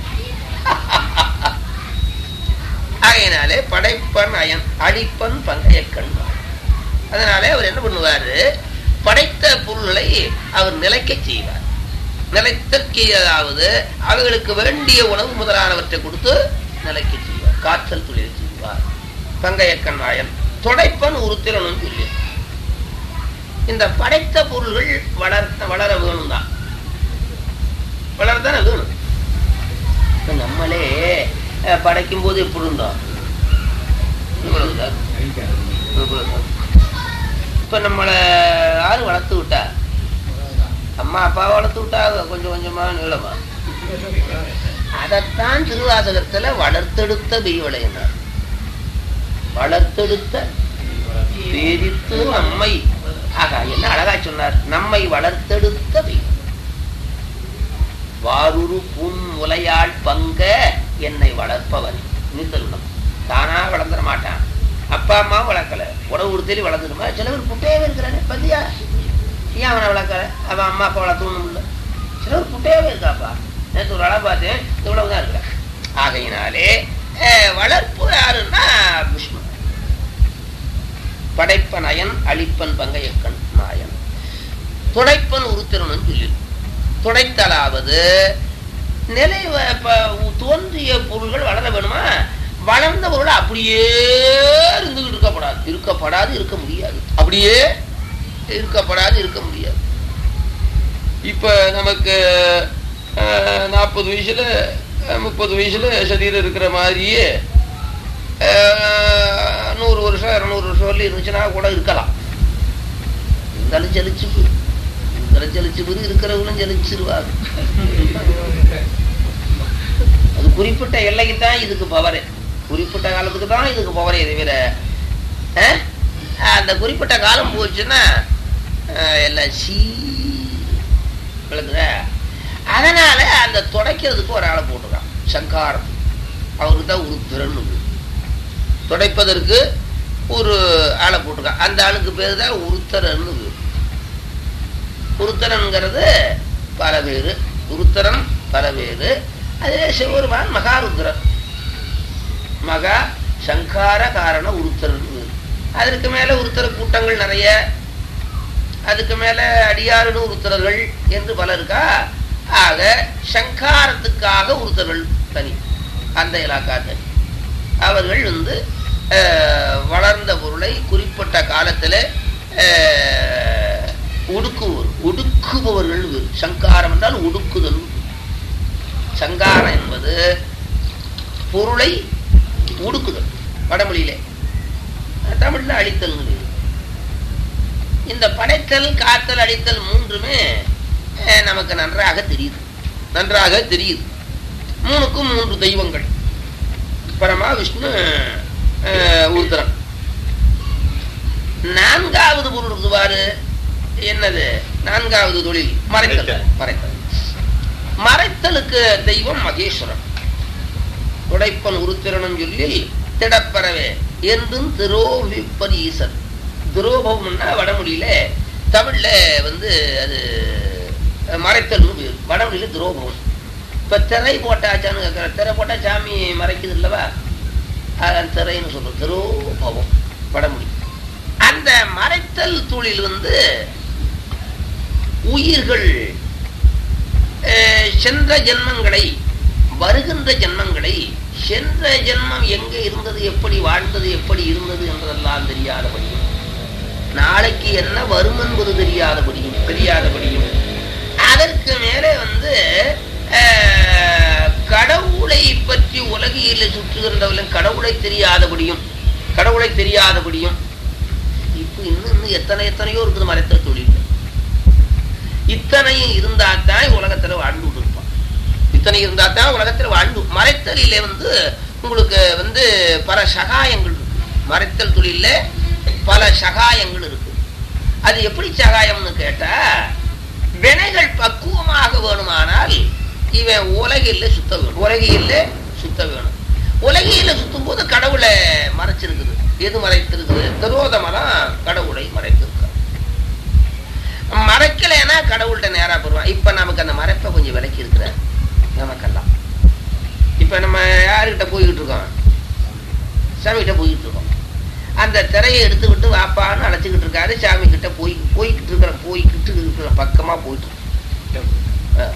ஆகையினாலே படைப்பன் அயன் அழிப்பன் பங்கையக்கண் அதனாலே அவர் என்ன பண்ணுவாரு படைத்த பொருள்களை அவர் நிலைக்க செய்வார் நிலைத்தற்கு அதாவது அவர்களுக்கு வேண்டிய உணவு முதலானவற்றை கொடுத்து நிலைக்க செய்வார் காய்ச்சல் தொழில் செய்வார் பங்கையக்கண் நாயன் தொடைப்பன் உருத்திரனும் சொல்லி இந்த படைத்த பொருள்கள் வளர் வளர வேணும் தான் வளரத்தானே வேணும் இப்ப நம்மளே அஹ், படைக்கும் போது எப்படி இருந்தோம் இவ்வளவுதான் இவ்வளவுதான். இப்ப நம்மளை யாரு வளர்த்து விட்டா அம்மா அப்பா வளர்த்து விட்டா கொஞ்சம் கொஞ்சமா நீளமா அதைத்தான் திருவாசகத்துல வளர்த்தெடுத்த பெய்வளையினார் வளர்த்தெடுத்த பேரித்து நம்மை ஆகா என்ன அழகா சொன்னார் நம்மை வளர்த்தெடுத்த பெய்வ வாருரு புன் முலையாள் பங்க என்னை வளர்ப்பவன் நீத்தருணம் தானா வளர்ந்துட மாட்டான் அப்பா அம்மா வளர்க்கல உடவு உறுத்தலி வளர்ந்துடுமா சில பேர் புட்டையாவே இருக்கிறானே பத்தியா ஏன் அவனை வளர்க்கல அவன் அம்மா அப்பா வளர்த்தணும் இல்லை சில பேர் புட்டையாவே இருக்காப்பா நேற்று ஒரு அளவு பார்த்தேன் இவ்வளவுதான் இருக்கிறேன் ஆகையினாலே அஹ், வளர்ப்பு யாருன்னா படைப்பன் அயன் அழிப்பன் பங்கையக்கண் மாயன் துடைப்பன் உருத்திரனும் சொல்லி துடைத்தலாவது நிலை வ- ப- தோன்றிய பொருள்கள் வளர வேணுமா வளர்ந்த பொருள் அப்படியே இருந்துகிட்டு இருக்கப்படாது இருக்கப்படாது இருக்க முடியாது அப்படியே இருக்கப்படாது இருக்க முடியாது இப்ப நமக்கு நாற்பது வயசுல அஹ், முப்பது வயசுல சரீரம் இருக்கிற மாதிரியே அஹ், நூறு வருஷம் இரநூறு வருஷம் வரல இருந்துச்சுன்னா கூட இருக்கலாம் இருந்தாலும் ஜலிச்சு போயிரு. இருந்தாலும் ஜலிச்சு போயிரு இருக்கிறவங்களும் ஜலிச்சிருவாங்க அது குறிப்பிட்ட எல்லைக்கு தான் இதுக்கு பவரு குறிப்பிட்ட காலத்துக்கு தான் இதுக்கு பவரே தவிர அஹ், அந்த குறிப்பிட்ட காலம் போச்சுன்னா அஹ், எல்லாம் சீ விளக்குதா அதனால அந்த துடைக்கிறதுக்கு ஒரு ஆளை போட்டுருக்கான் சங்காரம் அவருக்கு தான் ஒரு திறன் உண்டு. துடைப்பதற்கு ஒரு ஆளை போட்டிருக்கான் அந்த ஆளுக்கு பேர் தான் உருத்தரன்னு பேரு. உருத்தரன்கிறது பல பேரு உருத்தரன் பல பேரு அதே சிவபெருமான் மகாருத்ரன் மகா சங்கார காரண உருத்தரன் பேரு. அதற்கு மேல உருத்தர கூட்டங்கள் நிறைய அதுக்கு மேல அடியாறுன்னு உருத்தரர்கள் என்று பல இருக்கா ஆக சங்காரத்துக்காக உருத்தர்கள் தனி அந்த இலாக்கா தனி அவர்கள் வந்து அஹ், வளர்ந்த பொருளை குறிப்பிட்ட காலத்தில் ஒடுக்குவர் ஒடுக்குபவர்கள் வேறு. சங்காரம் என்றால் ஒடுக்குதல் சங்காரம் என்பது பொருளை ஒடுக்குதல் வடமொழியிலே தமிழ்ல அழித்தல் இந்த படைத்தல் காத்தல் அழித்தல் மூன்றுமே அஹ், நமக்கு நன்றாக தெரியுது நன்றாக தெரியுது மூணுக்கும் மூன்று தெய்வங்கள் பரமா விஷ்ணு அஹ், உருத்திரன் நான்காவது பொருள் இருக்குவாரு என்னது நான்காவது தொழில் மறைத்தல் மறைத்தல் மறைத்தலுக்கு தெய்வம் மகேஸ்வரன் துடைப்பன் உருத்திரனும் சொல்லி திடப்பறவே என்றும் திரோவிப்பர் ஈசன் துரோபம்னா வடமொழியில தமிழ்ல வந்து அது மறைத்தல்னு பேரு வடமொழியில துரோபம் இப்ப திரை போட்டாச்சான்னு கேட்கிற திரை போட்டா சாமி மறைக்குது இல்லவா அதான் திரைன்னு சொல்றோம் திரோபவம் வடமொழி அந்த மறைத்தல் தொழில் வந்து உயிர்கள் அஹ், சென்ற ஜென்மங்களை வருகின்ற ஜென்மங்களை சென்ற ஜென்மம் எங்கே இருந்தது எப்படி வாழ்ந்தது எப்படி இருந்தது என்பதெல்லாம் தெரியாதபடியும் நாளைக்கு என்ன வரும் என்பது தெரியாதபடியும் தெரியாதபடியும் அதற்கு மேலே வந்து அஹ், கடவுளை பற்றி உலகில் சுற்றுகின்றவர்களும் கடவுளை தெரியாதபடியும் கடவுளை தெரியாதபடியும் இப்போ இன்னும் இன்னும் எத்தனை எத்தனையோ இருக்குது மறைத்த தொழில் இத்தனையும் இருந்தா தான் உலகத்துல வாழ்ந்து இருப்பான் இத்தனை இருந்தா தான் உலகத்துல வாழ்ந்து மறைத்தலிலே வந்து உங்களுக்கு வந்து பல சகாயங்கள் இருக்கு மறைத்தல் தொழில பல சகாயங்கள் இருக்கு அது எப்படி சகாயம்னு கேட்டா வினைகள் பக்குவமாக வேணுமானால் இவன் உலகில சுத்த வேணும் உலகில சுத்த வேணும் உலகில சுத்தும் போது கடவுளை மறைச்சிருக்குது எது மறைத்திருக்குது திரோதமெல்லாம் கடவுளை மறைத்திருக்க மறைக்கலைன்னா கடவுள்கிட்ட நேரா போடுவான் இப்ப நமக்கு அந்த மறைப்பை கொஞ்சம் விலக்கி இருக்கிற நமக்கெல்லாம் இப்ப நம்ம யாருக்கிட்ட போய்கிட்டு இருக்கோம் சாமிகிட்ட போய்கிட்டு இருக்கோம் அந்த திரையை எடுத்து விட்டு வாப்பான்னு அழைச்சிக்கிட்டு இருக்காரு சாமி கிட்ட போய் போய்கிட்டு இருக்கிற போய்கிட்டு இருக்கிற பக்கமா போயிட்டு இருக்கோம். ஆ.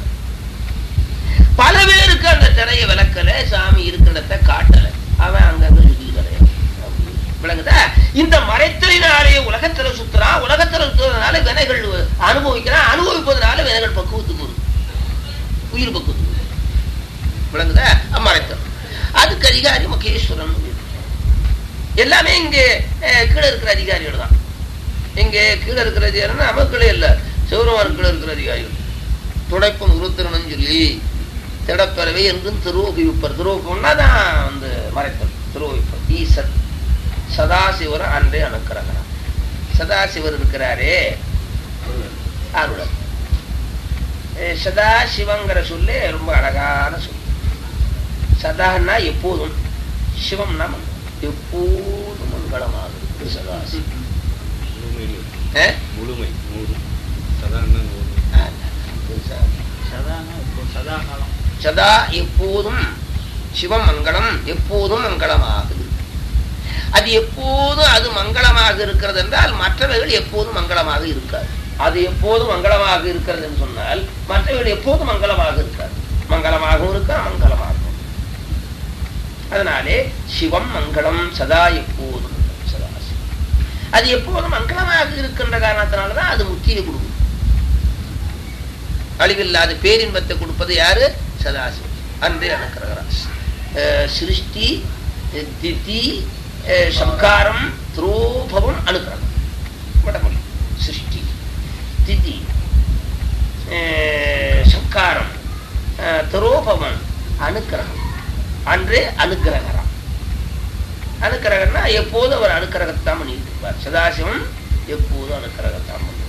பல பேருக்கு அந்த திரையை விளக்கல சாமி இருக்கிறத காட்டல அவன் அங்கங்க சுத்திக்கிட்டு விளங்குதா இந்த மறைத்தலினாலே உலகத்துல சுத்துறான் உலகத்துல சுத்துறதுனால வினைகள் அனுபவிக்கிறான் அனுபவிப்பதனால வினைகள் பக்குவத்துக்கு வரும் உயிர் பக்குவத்துக்கு வரும். விளங்குதா மறைத்தல் அதுக்கு அதிகாரி மகேஸ்வரன் எல்லாமே இங்கே அஹ், கீழே இருக்கிற அதிகாரிகள் தான் இங்கே கீழே இருக்கிற அதிகாரினா நம்ம கீழே இல்லை சிவருமான் கீழே இருக்கிற அதிகாரிகள் துடைப்பம் உருத்திரனும் சொல்லி திடப்பறவை என்றும் திருவோபிப்பர் திருவோபம்னா தான் வந்து மறைத்தல் திருவோபிப்பர் ஈசன் சதாசிவர் அன்றே அணுக்கிறகிறார் சதாசிவர் இருக்கிறாரே அருளர் அஹ் சதாசிவங்கிற சொல்லே ரொம்ப அழகான சொல் சதான்னா எப்போதும் சிவம்னா மங்களம். எப்போதும் மங்களமாக இருக்குது சதாசிவம் முழுமை அஹ்? முழுமை நூறு சாதாரண நூறு சதானா இப்போ சதா காலம் சதா எப்போதும் சிவமங்கலம் எப்போதும் மங்களமாகுது அது எப்போதும் அது மங்களமாக இருக்கிறது என்றால் மற்றவைகள் எப்போதும் மங்களமாக இருக்காது அது எப்போதும் மங்களமாக இருக்கிறது என்று சொன்னால் மற்றவைகள் எப்போதும் மங்களமாக இருக்காது மங்களமாகவும் இருக்க அமங்கலமாகவும் அதனாலே சிவம் மங்களம் சதா எப்போதும் சதா சிவம். அது எப்போதும் மங்களமாக இருக்கின்ற காரணத்தினாலதான் அது முக்தியை கொடுக்கும் அழிவில்லாத பேரின்பத்தை கொடுப்பது யாரு சதாசிவம் அன்றே அனுக்கிறகிறார் சிருஷ்டி திதி அஹ், சம்காரம் துரோபவம் அனுக்கிரகம் வடமொழி சிருஷ்டி திதி அஹ், சம்காரம் அஹ், துரோபவம் அனுக்கிரகம் அன்றே அனுக்கிரகரம் அனுக்கிரகம்னா எப்போதும் அவர் அனுக்கிரகத்தான் பண்ணிட்டு இருப்பார் சதாசிவம் எப்போதும் அனுக்கிரகத்தான் பண்ணுவார்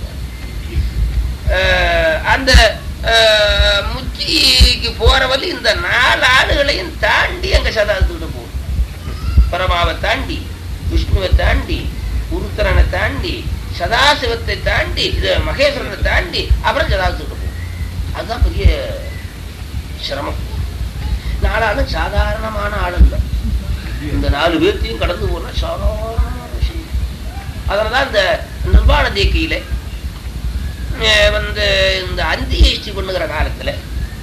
அஹ் அந்த அஹ், முத்திக்கு போறவழி இந்த நாலு ஆளுகளையும் தாண்டி அங்க சதாசிவத்தை போகும் பரமாவை தாண்டி விஷ்ணுவை தாண்டி உருத்தரனை தாண்டி சதாசிவத்தை தாண்டி இது மகேஸ்வரனை தாண்டி அப்புறம் சதாசிவத்தை போகும் அதுதான் பெரிய சிரமம் நாலாளும் சாதாரணமான ஆள் இல்லை இந்த நாலு பேர்த்தையும் கடந்து போனா சாதாரணமான விஷயம் அதனாலதான் இந்த நிர்வாண தேக்கையில அஹ் வந்து இந்த அந்தியேஷ்டி பண்ணுகிற காலத்துல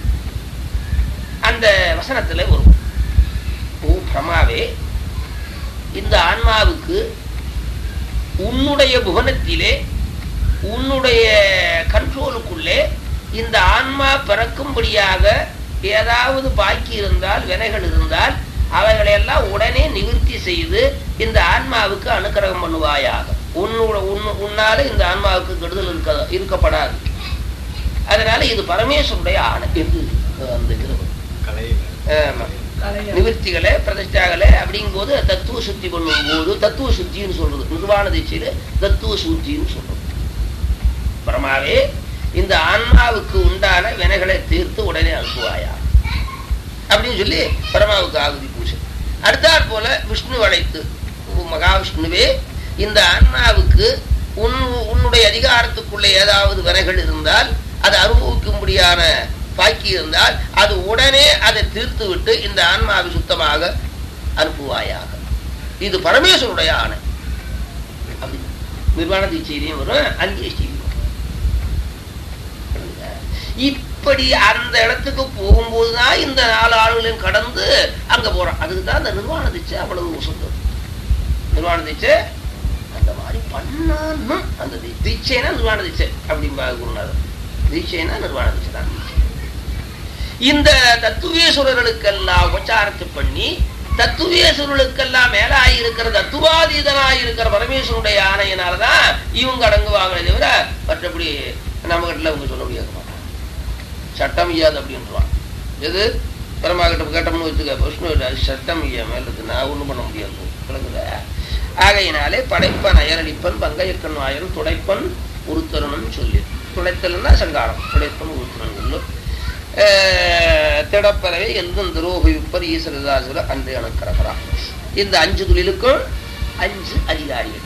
அந்த வசனத்துல வரும் ஓ பிரமாவே இந்த ஆன்மாவுக்கு உன்னுடைய புவனத்திலே உன்னுடைய கண்ட்ரோலுக்குள்ளே இந்த ஆன்மா பிறக்கும்படியாக ஏதாவது பாக்கி இருந்தால் வினைகள் இருந்தால் அவைகளையெல்லாம் உடனே நிவர்த்தி செய்து இந்த ஆன்மாவுக்கு அனுக்கிரகம் பண்ணுவாயாக உன்னோட உன்னு உன்னால இந்த ஆன்மாவுக்கு கெடுதல் இருக்க இருக்கப்படாது அதனால இது பரமேஸ்வருடைய ஆணை என்று அந்த இது கலையில ஆமா. நிவர்த்திகளை பிரதிஷ்டாகலை அப்படிங்கும்போது தத்துவ சுத்தி பண்ணும்போது தத்துவ சுத்தின்னு சொல்றது நிர்வாண தீட்சையில தத்துவ சுத்தின்னு சொல்றது பரமாவே இந்த ஆன்மாவுக்கு உண்டான வினைகளை தீர்த்து உடனே அனுப்புவாயா அப்படின்னு சொல்லி பரமாவுக்கு ஆகுதி பூஜை அடுத்தாற் போல விஷ்ணு அழைத்து "ஓ மகாவிஷ்ணுவே இந்த ஆன்மாவுக்கு உன் உன்னுடைய அதிகாரத்துக்குள்ள ஏதாவது வினைகள் இருந்தால் அது அனுபவிக்கும்படியான பாக்கி இருந்தால் அது உடனே அதை தீர்த்து விட்டு இந்த ஆன்மாவை சுத்தமாக அனுப்புவாயாக இது பரமேஸ்வருடைய ஆணை அப்படி நிர்வாண தீட்சையிலையும் வரும் அந்தியஷ்டியிலையும் வரும். புரியுதா? இப்படி அந்த இடத்துக்கு போகும்போதுதான் இந்த நாலு ஆளுகளையும் கடந்து அங்க போறோம் அதுக்கு தான் அந்த நிர்வாண தீட்சை அவ்வளவு உசந்தது நிர்வாண தீட்சை அந்த மாதிரி பண்ணான்னு அந்த தீ- தீட்சைனா நிர்வாண தீட்சை அப்படிம்பா குருநாதர் தீட்சைனா நிர்வாண தீட்சை தான் தீட்சை. இந்த தத்துவேஸ்வரர்களுக்கெல்லாம் உபச்சாரத்தை பண்ணி தத்துவேஸ்வரர்களுக்கெல்லாம் மேலாய் இருக்கிற தத்துவாதீதனாய் இருக்கிற பரமேஸ்வருடைய ஆணையினாலதான் இவங்க அடங்குவாங்களே தவிர மற்றபடி நம்ம கிட்ட இவங்க சொல்ல முடியாது மாட்டாங்க சட்டம் ஐயாது அப்படின்றான் எது பெருமா கிட்ட கேட்டோம்னு வச்சுக்க விஷ்ணு அது சட்டம் ஐயா மேல இருக்கு நான் ஒண்ணும் பண்ண முடியாது விளங்குதா ஆகையினாலே படைப்பன் அயரடிப்பன் பங்கையக்கண் ஆயன் துடைப்பன் உருத்தரணும் சொல்லி துடைத்தல்னா சங்காரம் துடைப்பன் உருத்தரன் சொல்லு அஹ் திடப்பறவை எந்தும் துரோகிப்பர் ஈஸ்வரதாசுர அன்று அணுக்கிறகிறான் இந்த அஞ்சு தொழிலுக்கும் அஞ்சு அதிகாரிகள்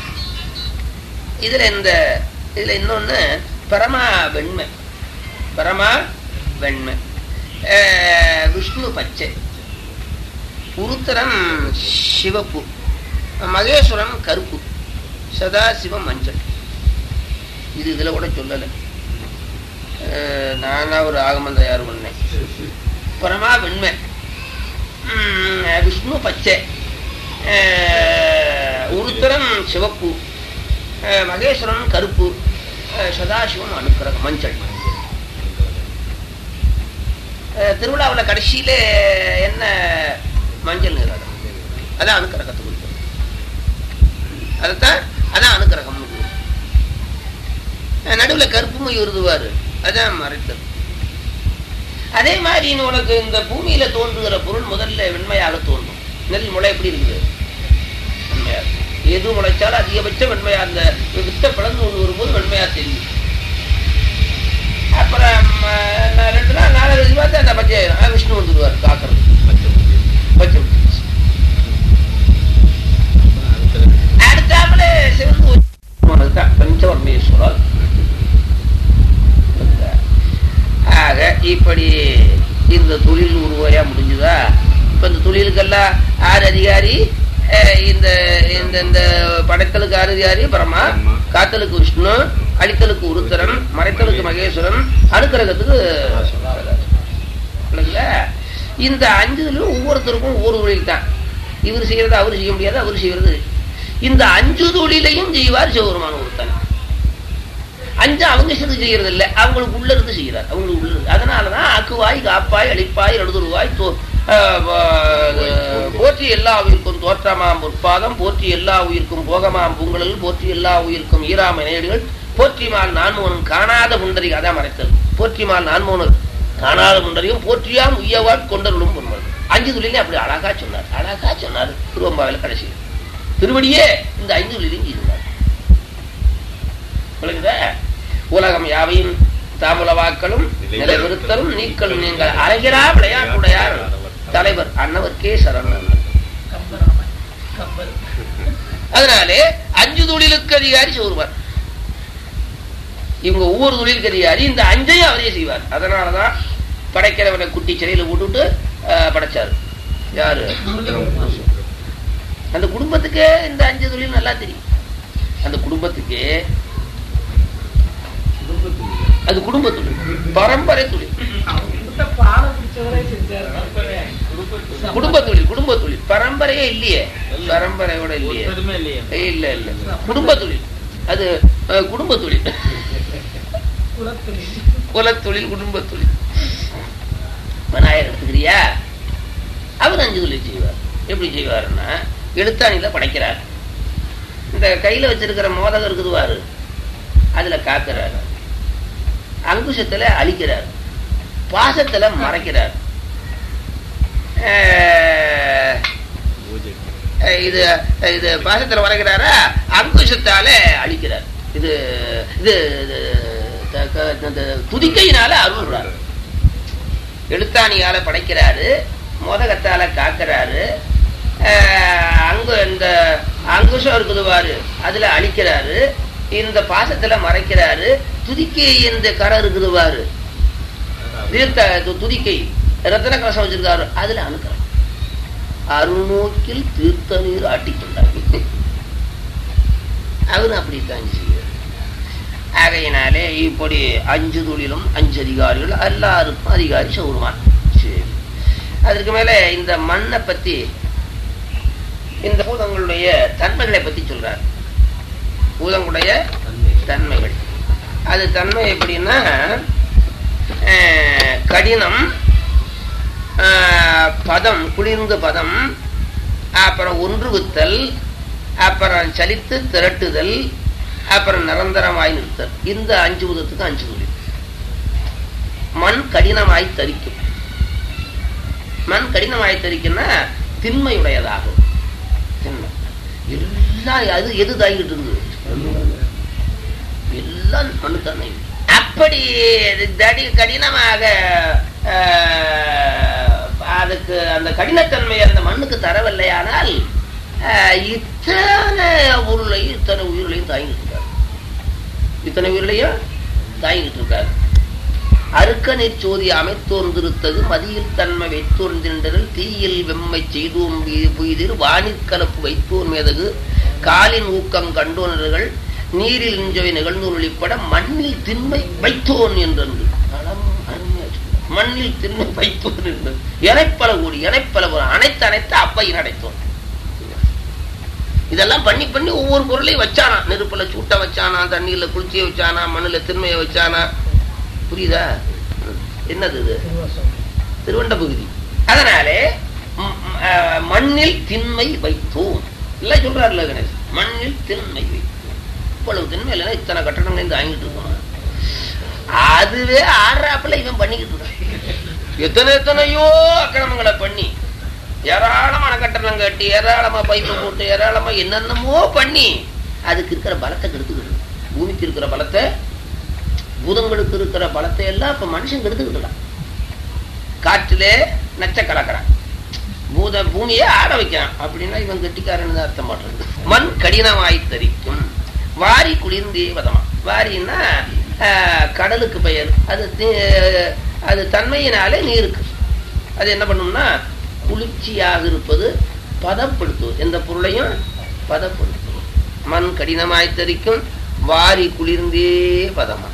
இதுல இந்த இதுல இன்னொன்னு பரமா வெண்மை பரமா வெண்மை அஹ் விஷ்ணு பச்சை உருத்தரன் சிவப்பு மகேஸ்வரன் கருப்பு சதாசிவம் மஞ்சள் இது இதுல கூட சொல்லலை அஹ் நானா ஒரு ஆகமம் தயார் பண்ணேன் பரமா வெண்மை உம், விஷ்ணு பச்சை அஹ் உருத்தரன் சிவப்பு அஹ் மகேஸ்வரன் கருப்பு அஹ் சதாசிவம் அனுக்கிரகம் மஞ்சள் அஹ் திருவிழாவுல கடைசியில என்ன மஞ்சள் நிறம் அதான் அனுக்கிரகத்தை குறிக்கும் அதைத்தான் அதான் அனுக்கிரகம் நடுவுல கருப்பு மை வருதுவாரு அதான் மறைத்தல் அதே மாதிரி நீ உனக்கு இந்த பூமியில தோன்றுகிற பொருள் முதல்ல வெண்மையாக தோன்றும் நெல் முளை எப்படி இருக்குது வெண்மையாக எது முளைச்சாலும் அதிகபட்சம் வெண்மையா அந்த வித்த பிளந்து ஒன்று வரும்போது வெண்மையா தெரியும் அப்புறம் அஹ், நான் ரெண்டு நாள் நாலு கழிச்சு பார்த்து அந்த பச்சை ஆயிரும். விஷ்ணு வந்துடுவார் காக்கிறது பச்சை அடுத்தாப்புல சிவந்து போனதுதான் பஞ்சவர்மேஸ்வரர் ஆக இப்படி இந்த தொழில் உருவாயா முடிஞ்சுதா இப்ப இந்த தொழிலுக்கெல்லாம் ஆறு அதிகாரி அஹ், இந்த இந்த இந்த படைத்தலுக்கு அறுதியாரி பிரம்மா பிரம்மா. காத்தலுக்கு விஷ்ணு அடித்தலுக்கு உருத்தரன் மறைத்தலுக்கு மகேஸ்வரன் அனுக்கிரகத்துக்கு இல்லைங்களா? இந்த அஞ்சுலையும் ஒவ்வொருத்தருக்கும் ஒவ்வொரு தொழில் தான் இவர் செய்யறது அவர் செய்ய முடியாது அவர் செய்யறது இந்த அஞ்சு தொழிலையும் செய்வார் சிவபெருமான ஒருத்தன் அஞ்சு அவங்க சிறு செய்யறது இல்லை அவங்களுக்கு உள்ள இருந்து செய்யறார் அவங்களுக்கு உள்ள இருந்து. அதனாலதான் ஆக்குவாய் காப்பாய் அழிப்பாய் எழுதுருவாய் தோ- ஆஹ் வ- போற்றி எல்லா உயிர்க்கும் தோற்றமாம் பொற்பாதம் போற்றி எல்லா உயிர்க்கும் போகமாம் பூங்கலில் போற்றி எல்லா உயிர்க்கும் ஈராம நேடுகள் போற்றிமால் நான்மோனும் காணாத புண்டரி அதான் மறைத்தல் போற்றிமால் நான்மோனு காணாத புண்டரியும் போற்றியாம் உய்யவாட் கொண்டருளும் பொன்மல் அஞ்சு துளிலே அப்படி அழகா சொன்னார் அழகா சொன்னார் திருவம்பாவில் கடைசி திருவடியே இந்த ஐந்து துளிலையும் செய்தார் விளங்குதா? உலகம் யாவையும் தாமுலவாக்களும் நிலைநிறுத்தலும் நீக்கலும் நீங்கள் அழகிறா விளையாட்டுடையார் தலைவர் அன்னவர்க்கே சரணம் அதனாலே அஞ்சு தொழிலுக்கு அதிகாரி சொல்வார் இவங்க ஒவ்வொரு தொழிலுக்கு அதிகாரி இந்த அஞ்சையும் அவரே செய்வார் அதனாலதான் படைக்கிறவனை குட்டி சிறையில போட்டுட்டு ஆஹ், படைச்சாரு யாரு அந்த குடும்பத்துக்கே இந்த அஞ்சு தொழில் நல்லா தெரியும் அந்த குடும்பத்துக்கே அது குடும்ப தொழில் பரம்பரை தொழில் குடும்ப தொழில் குடும்ப தொழில் பரம்பரையே இல்லையே பரம்பரையோட இல்லையே ஏய், இல்ல இல்ல குடும்ப தொழில் அது அஹ், குடும்ப தொழில் குலத்தொழில் குடும்ப தொழில் விநாயகர் எடுத்துக்கிறியா அவர் அஞ்சு தொழில் செய்வார் எப்படி செய்வாருன்னா எழுத்தாணியில படைக்கிறார் இந்த கையில வச்சிருக்கிற மோதகம் இருக்குதுவாரு அதுல காக்கிறார் அங்குஷத்துல அழிக்கிறார் பாசத்துல மறைக்கிறார் அஹ், பூஜை அஹ் இது இது பாசத்துல மறைக்கிறாரா அங்குஷத்தால அழிக்கிறார் இது இது இது த- க- இந்த துதிக்கையினால அருள்றார் எழுத்தாணியால படைக்கிறாரு மோதகத்தால காக்கிறாரு அஹ், அங்கு இந்த அங்குஷம் இருக்குது பாரு அதுல அழிக்கிறாரு இந்த பாசத்துல மறைக்கிறாரு துதிக்கை இந்த கரை இருக்குது பாரு தீர்த்த து- துதிக்கை ரத்தன கலசம் வச்சிருக்காரு அதுல அணுக்கிறார் அருநோக்கில் தீர்த்த நீர் ஆட்டிக்கொண்டாங்க அவரு அப்படித்தான் செய்வார் ஆகையினாலே இப்படி அஞ்சு தொழிலும் அஞ்சு அதிகாரிகள் எல்லாருக்கும் அதிகாரி சௌருமான் சரி அதற்கு மேல இந்த மண்ணை பத்தி இந்த பூதங்களுடைய தன்மைகளை பத்தி சொல்றார் பூதங்களுடைய தன்மைகள் அது தன்மை எப்படின்னா அஹ், கடினம் அஹ், பதம் குளிர்ந்த பதம் அப்புறம் ஒன்றுவித்தல் அப்புறம் சலித்து திரட்டுதல் அப்புறம் நிரந்தரமாய் நிறுத்தல் இந்த அஞ்சு பூதத்துக்கு அஞ்சு தொழில் மண் கடினமாய் தரிக்கும் மண் கடினமாய் தரிக்கும்னா திண்மையுடையதாகும் திண்மை எல்லாம் அது எது தாங்கிட்டு இருந்தது எல்லாம் மண்ணு தன்மை அப்படி தடி கடினமாக ஆஹ், அதுக்கு அந்த கடினத்தன்மை அந்த மண்ணுக்கு தரவில்லையானால் ஆஹ், இத்தனை பொருளையும் இத்தனை உயிர்களையும் தாங்கிட்டு இருக்காரு இத்தனை உயிர்களையும் தாங்கிட்டு இருக்காரு அருக்க நீர்ச்சோதி அமைத்தோர்ந்திருத்தது மதியில் தன்மை வைத்தோர்ந்தின்றல் தீயில் வெம்மை செய்தோம் புய்திர் வானிற் கலப்பு வைத்தோர் மேதகு காலின் ஊக்கம் கண்டோனர்கள் நீரில் நின்றவை நிகழ்ந்து ஒளிப்பட மண்ணில் திண்மை வைத்தோன் என்றன்று நலம் அருமையா சொன்னார். மண்ணில் திண்மை வைத்தோன் என்று எனைப்பல கூடி எனைப்பல கூடி அனைத்து அனைத்து அப்பையின் அடைத்தோன் இதெல்லாம் பண்ணி பண்ணி ஒவ்வொரு பொருளையும் வச்சானா நெருப்புல சூட்ட வச்சானா தண்ணீர்ல குளிர்ச்சியை வச்சானா மண்ணுல திண்மையை வச்சானா புரியுதா என்னது இது திருவண்ட பகுதி அதனாலே ம், ம், அஹ், மண்ணில் திண்மை வைத்தோம் இல்ல சொல்றாருல கணேஷ் மண்ணில் திண்மை வைத்தோம் இவ்வளவு திண்மை இல்லைன்னா இத்தனை கட்டணங்கள் இந்த வாங்கிட்டு இருக்கோம் அதுவே ஆடுறாப்புல இவன் பண்ணிக்கிட்டு இருக்கான் எத்தனை எத்தனையோ அக்கிரமங்களை பண்ணி ஏராளமான கட்டணம் கட்டி ஏராளமா பைப்பு போட்டு ஏராளமா என்னென்னமோ பண்ணி அதுக்கு இருக்கிற பலத்தை கெடுத்துக்கிட்டு பூமிக்கு இருக்கிற பலத்தை பூதங்களுக்கு இருக்கிற பலத்தை எல்லாம் இப்ப மனுஷன் கெடுத்துக்கிட்டுலாம் காற்றிலே நச்ச கலக்கிறான் பூத பூமியை ஆட வைக்கிறான் அப்படின்னா இவன் கெட்டிக்காரன் தான் அர்த்தம் பண்றது மண் கடினமாய் தரிக்கும் வாரி குளிர்ந்தே வதமா வாரின்னா ஆஹ், கடலுக்கு பெயர் அது தி- அது தன்மையினாலே நீருக்கு அது என்ன பண்ணும்னா குளிர்ச்சியாக இருப்பது பதப்படுத்துவது எந்த பொருளையும் பதப்படுத்துவது மண் கடினமாய் தரிக்கும் வாரி குளிர்ந்தே பதமா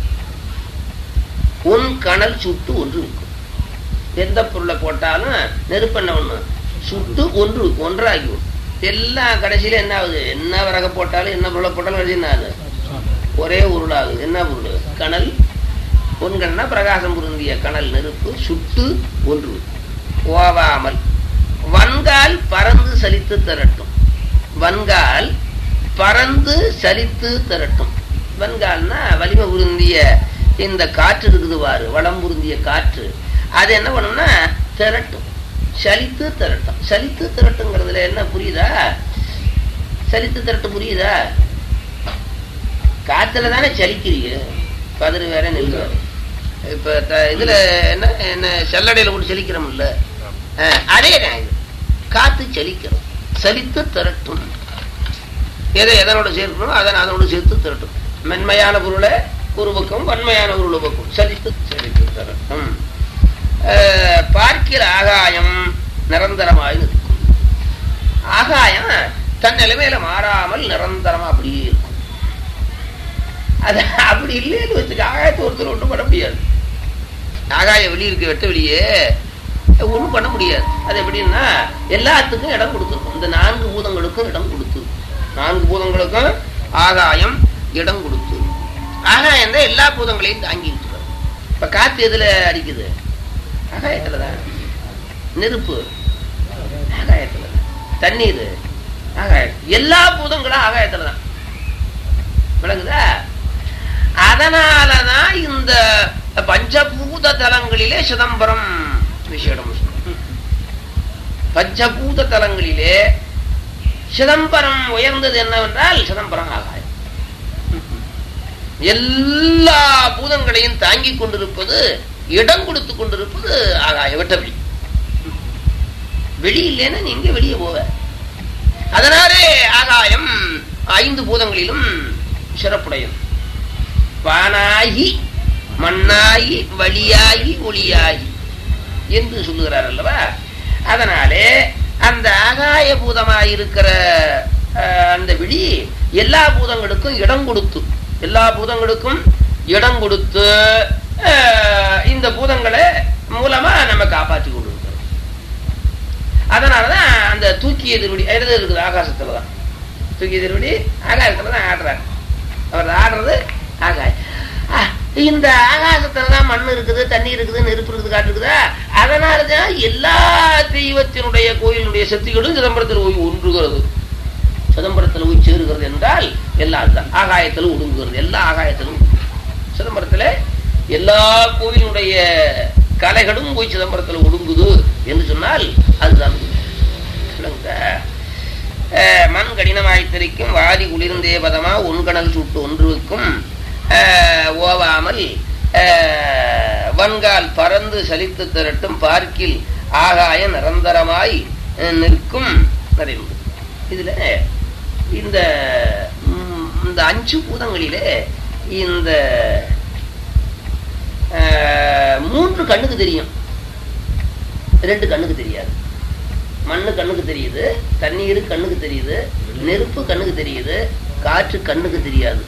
உன் கணல் சுட்டு ஒன்று இருக்கும் எந்த பொருளை போட்டாலும் நெருப்பெண்ண ஒண்ணு சுட்டு ஒன்று இருக்கும், ஒன்றாகி விடும். எல்லாம் கடைசியில என்ன ஆகுது என்ன விறக போட்டாலும் என்ன பொருளை போட்டாலும் கடைசி என்ன ஆகுது ஒரே உருளாகுது என்ன பொருள் கணல் பொன்கள்னா பிரகாசம் பொருந்திய கணல் நெருப்பு சுட்டு ஒன்று ஓவாமல் வன்கால் பறந்து சலித்து திரட்டும் வன்கால் பறந்து சலித்து திரட்டும் வன்கால்னா வலிமை பொருந்திய இந்த காற்று இருக்குது பாரு வளம் பொருந்திய காற்று அது என்ன பண்ணும்னா திரட்டும் சலித்து திரட்டும் சலித்து திரட்டுங்கிறதுல என்ன புரியுதா சலித்து திரட்டு புரியுதா காத்துல தானே சலிக்கிறீங்க கதிர் வேற நெல் வேற இப்ப த- இதுல என்ன என்ன செல்லடையில போட்டு செலிக்கிறோம்ல அஹ், அதே தான் இது காத்து சலிக்கிறோம் சலித்து திரட்டும் எதை எதனோட சேர்க்கணும் அதன் அதனோட சேர்த்து திரட்டும் மென்மையான பொருளை ஒரு பக்கம் வன்மையான பொருள் ஒரு பக்கம் சலித்து சலித்து திரட்டும் அஹ், பார்க்கிற ஆகாயம் நிரந்தரமாய் நிற்கும் ஆகாயம் தன் நிலைமையில மாறாமல் நிரந்தரமா அப்படியே இருக்கும் அது அப்படி இல்லைன்னு வச்சுக்க ஆகாயத்தை ஒருத்தர் ஒன்றும் பண்ண முடியாது ஆகாய வெளி இருக்க வெட்ட வெளியே ஒன்றும் பண்ண முடியாது அது எப்படின்னா எல்லாத்துக்கும் இடம் கொடுத்துருக்கும் இந்த நான்கு பூதங்களுக்கும் இடம் கொடுத்து நான்கு பூதங்களுக்கும் ஆகாயம் இடம் கொடுத்து ஆகாயம் தான் எல்லா பூதங்களையும் தாங்கிட்டு வரும். இப்ப காத்து எதுல அடிக்குது ஆகாயத்துல தான் நெருப்பு ஆகாயத்துல தான் தண்ணீர் ஆகாயம் எல்லா பூதங்களும் ஆகாயத்துல தான் விளங்குதா அதனாலதான் இந்த பஞ்சபூத தலங்களிலே சிதம்பரம் விசேடம் பஞ்சபூத தலங்களிலே சிதம்பரம் உயர்ந்தது என்னவென்றால் சிதம்பரம் ஆகாயம் எல்லா பூதங்களையும் தாங்கிக் கொண்டிருப்பது இடம் கொடுத்து கொண்டிருப்பது ஆகாய வெட்ட வெளி வெளி இல்லைன்னா நீங்க வெளியே போவ அதனாலே ஆகாயம் ஐந்து பூதங்களிலும் சிறப்புடையது வானாகி மண்ணாகி வழியாகி ஒளியாகி என்று சொல்லுகிறார் அல்லவா அதனாலே அந்த ஆகாய பூதமாயிருக்கிற அஹ், அந்த விழி எல்லா பூதங்களுக்கும் இடம் கொடுத்து எல்லா பூதங்களுக்கும் இடம் கொடுத்து அஹ், இந்த பூதங்களை மூலமா நம்ம காப்பாற்றி கொண்டு இருக்கிறோம் அதனாலதான் அந்த தூக்கி எதிர்வடி எது இருக்குது ஆகாசத்துல தான் தூக்கி எதிர்வடி ஆகாயத்துல தான் ஆடுறாரு அவர் ஆடுறது ஆகாயம் ஆ, இந்த ஆகாசத்துல தான் மண் இருக்குது தண்ணி இருக்குது நெருப்பு இருக்குது காட்டு இருக்குதா அதனாலதான் எல்லா தெய்வத்தினுடைய கோயிலுடைய சக்திகளும் சிதம்பரத்தில் போய் ஒன்றுகிறது சிதம்பரத்தில் போய் சேருகிறது என்றால் எல்லாம் தான் ஆகாயத்தில் ஒடுங்குகிறது எல்லா ஆகாயத்திலும் சிதம்பரத்துல எல்லா கோயிலுடைய கலைகளும் போய் சிதம்பரத்தில் ஒடுங்குது என்று சொன்னால் அதுதான் விளங்குதா? அஹ், மண் கடினமாய் திரிக்கும் வாதி குளிர்ந்தே பதமா உண்கணல் சுட்டு ஒன்றுக்கும் அஹ், ஓவாமல் அஹ், வன்கால் பறந்து சலித்து திரட்டும் பார்க்கில் ஆகாய நிரந்தரமாய் அஹ், நிற்கும் நிறைவு இதுல இந்த ம், இந்த அஞ்சு பூதங்களிலே இந்த அஹ், மூன்று கண்ணுக்கு தெரியும் ரெண்டு கண்ணுக்கு தெரியாது மண்ணு கண்ணுக்கு தெரியுது தண்ணீர் கண்ணுக்கு தெரியுது நெருப்பு கண்ணுக்கு தெரியுது காற்று கண்ணுக்கு தெரியாது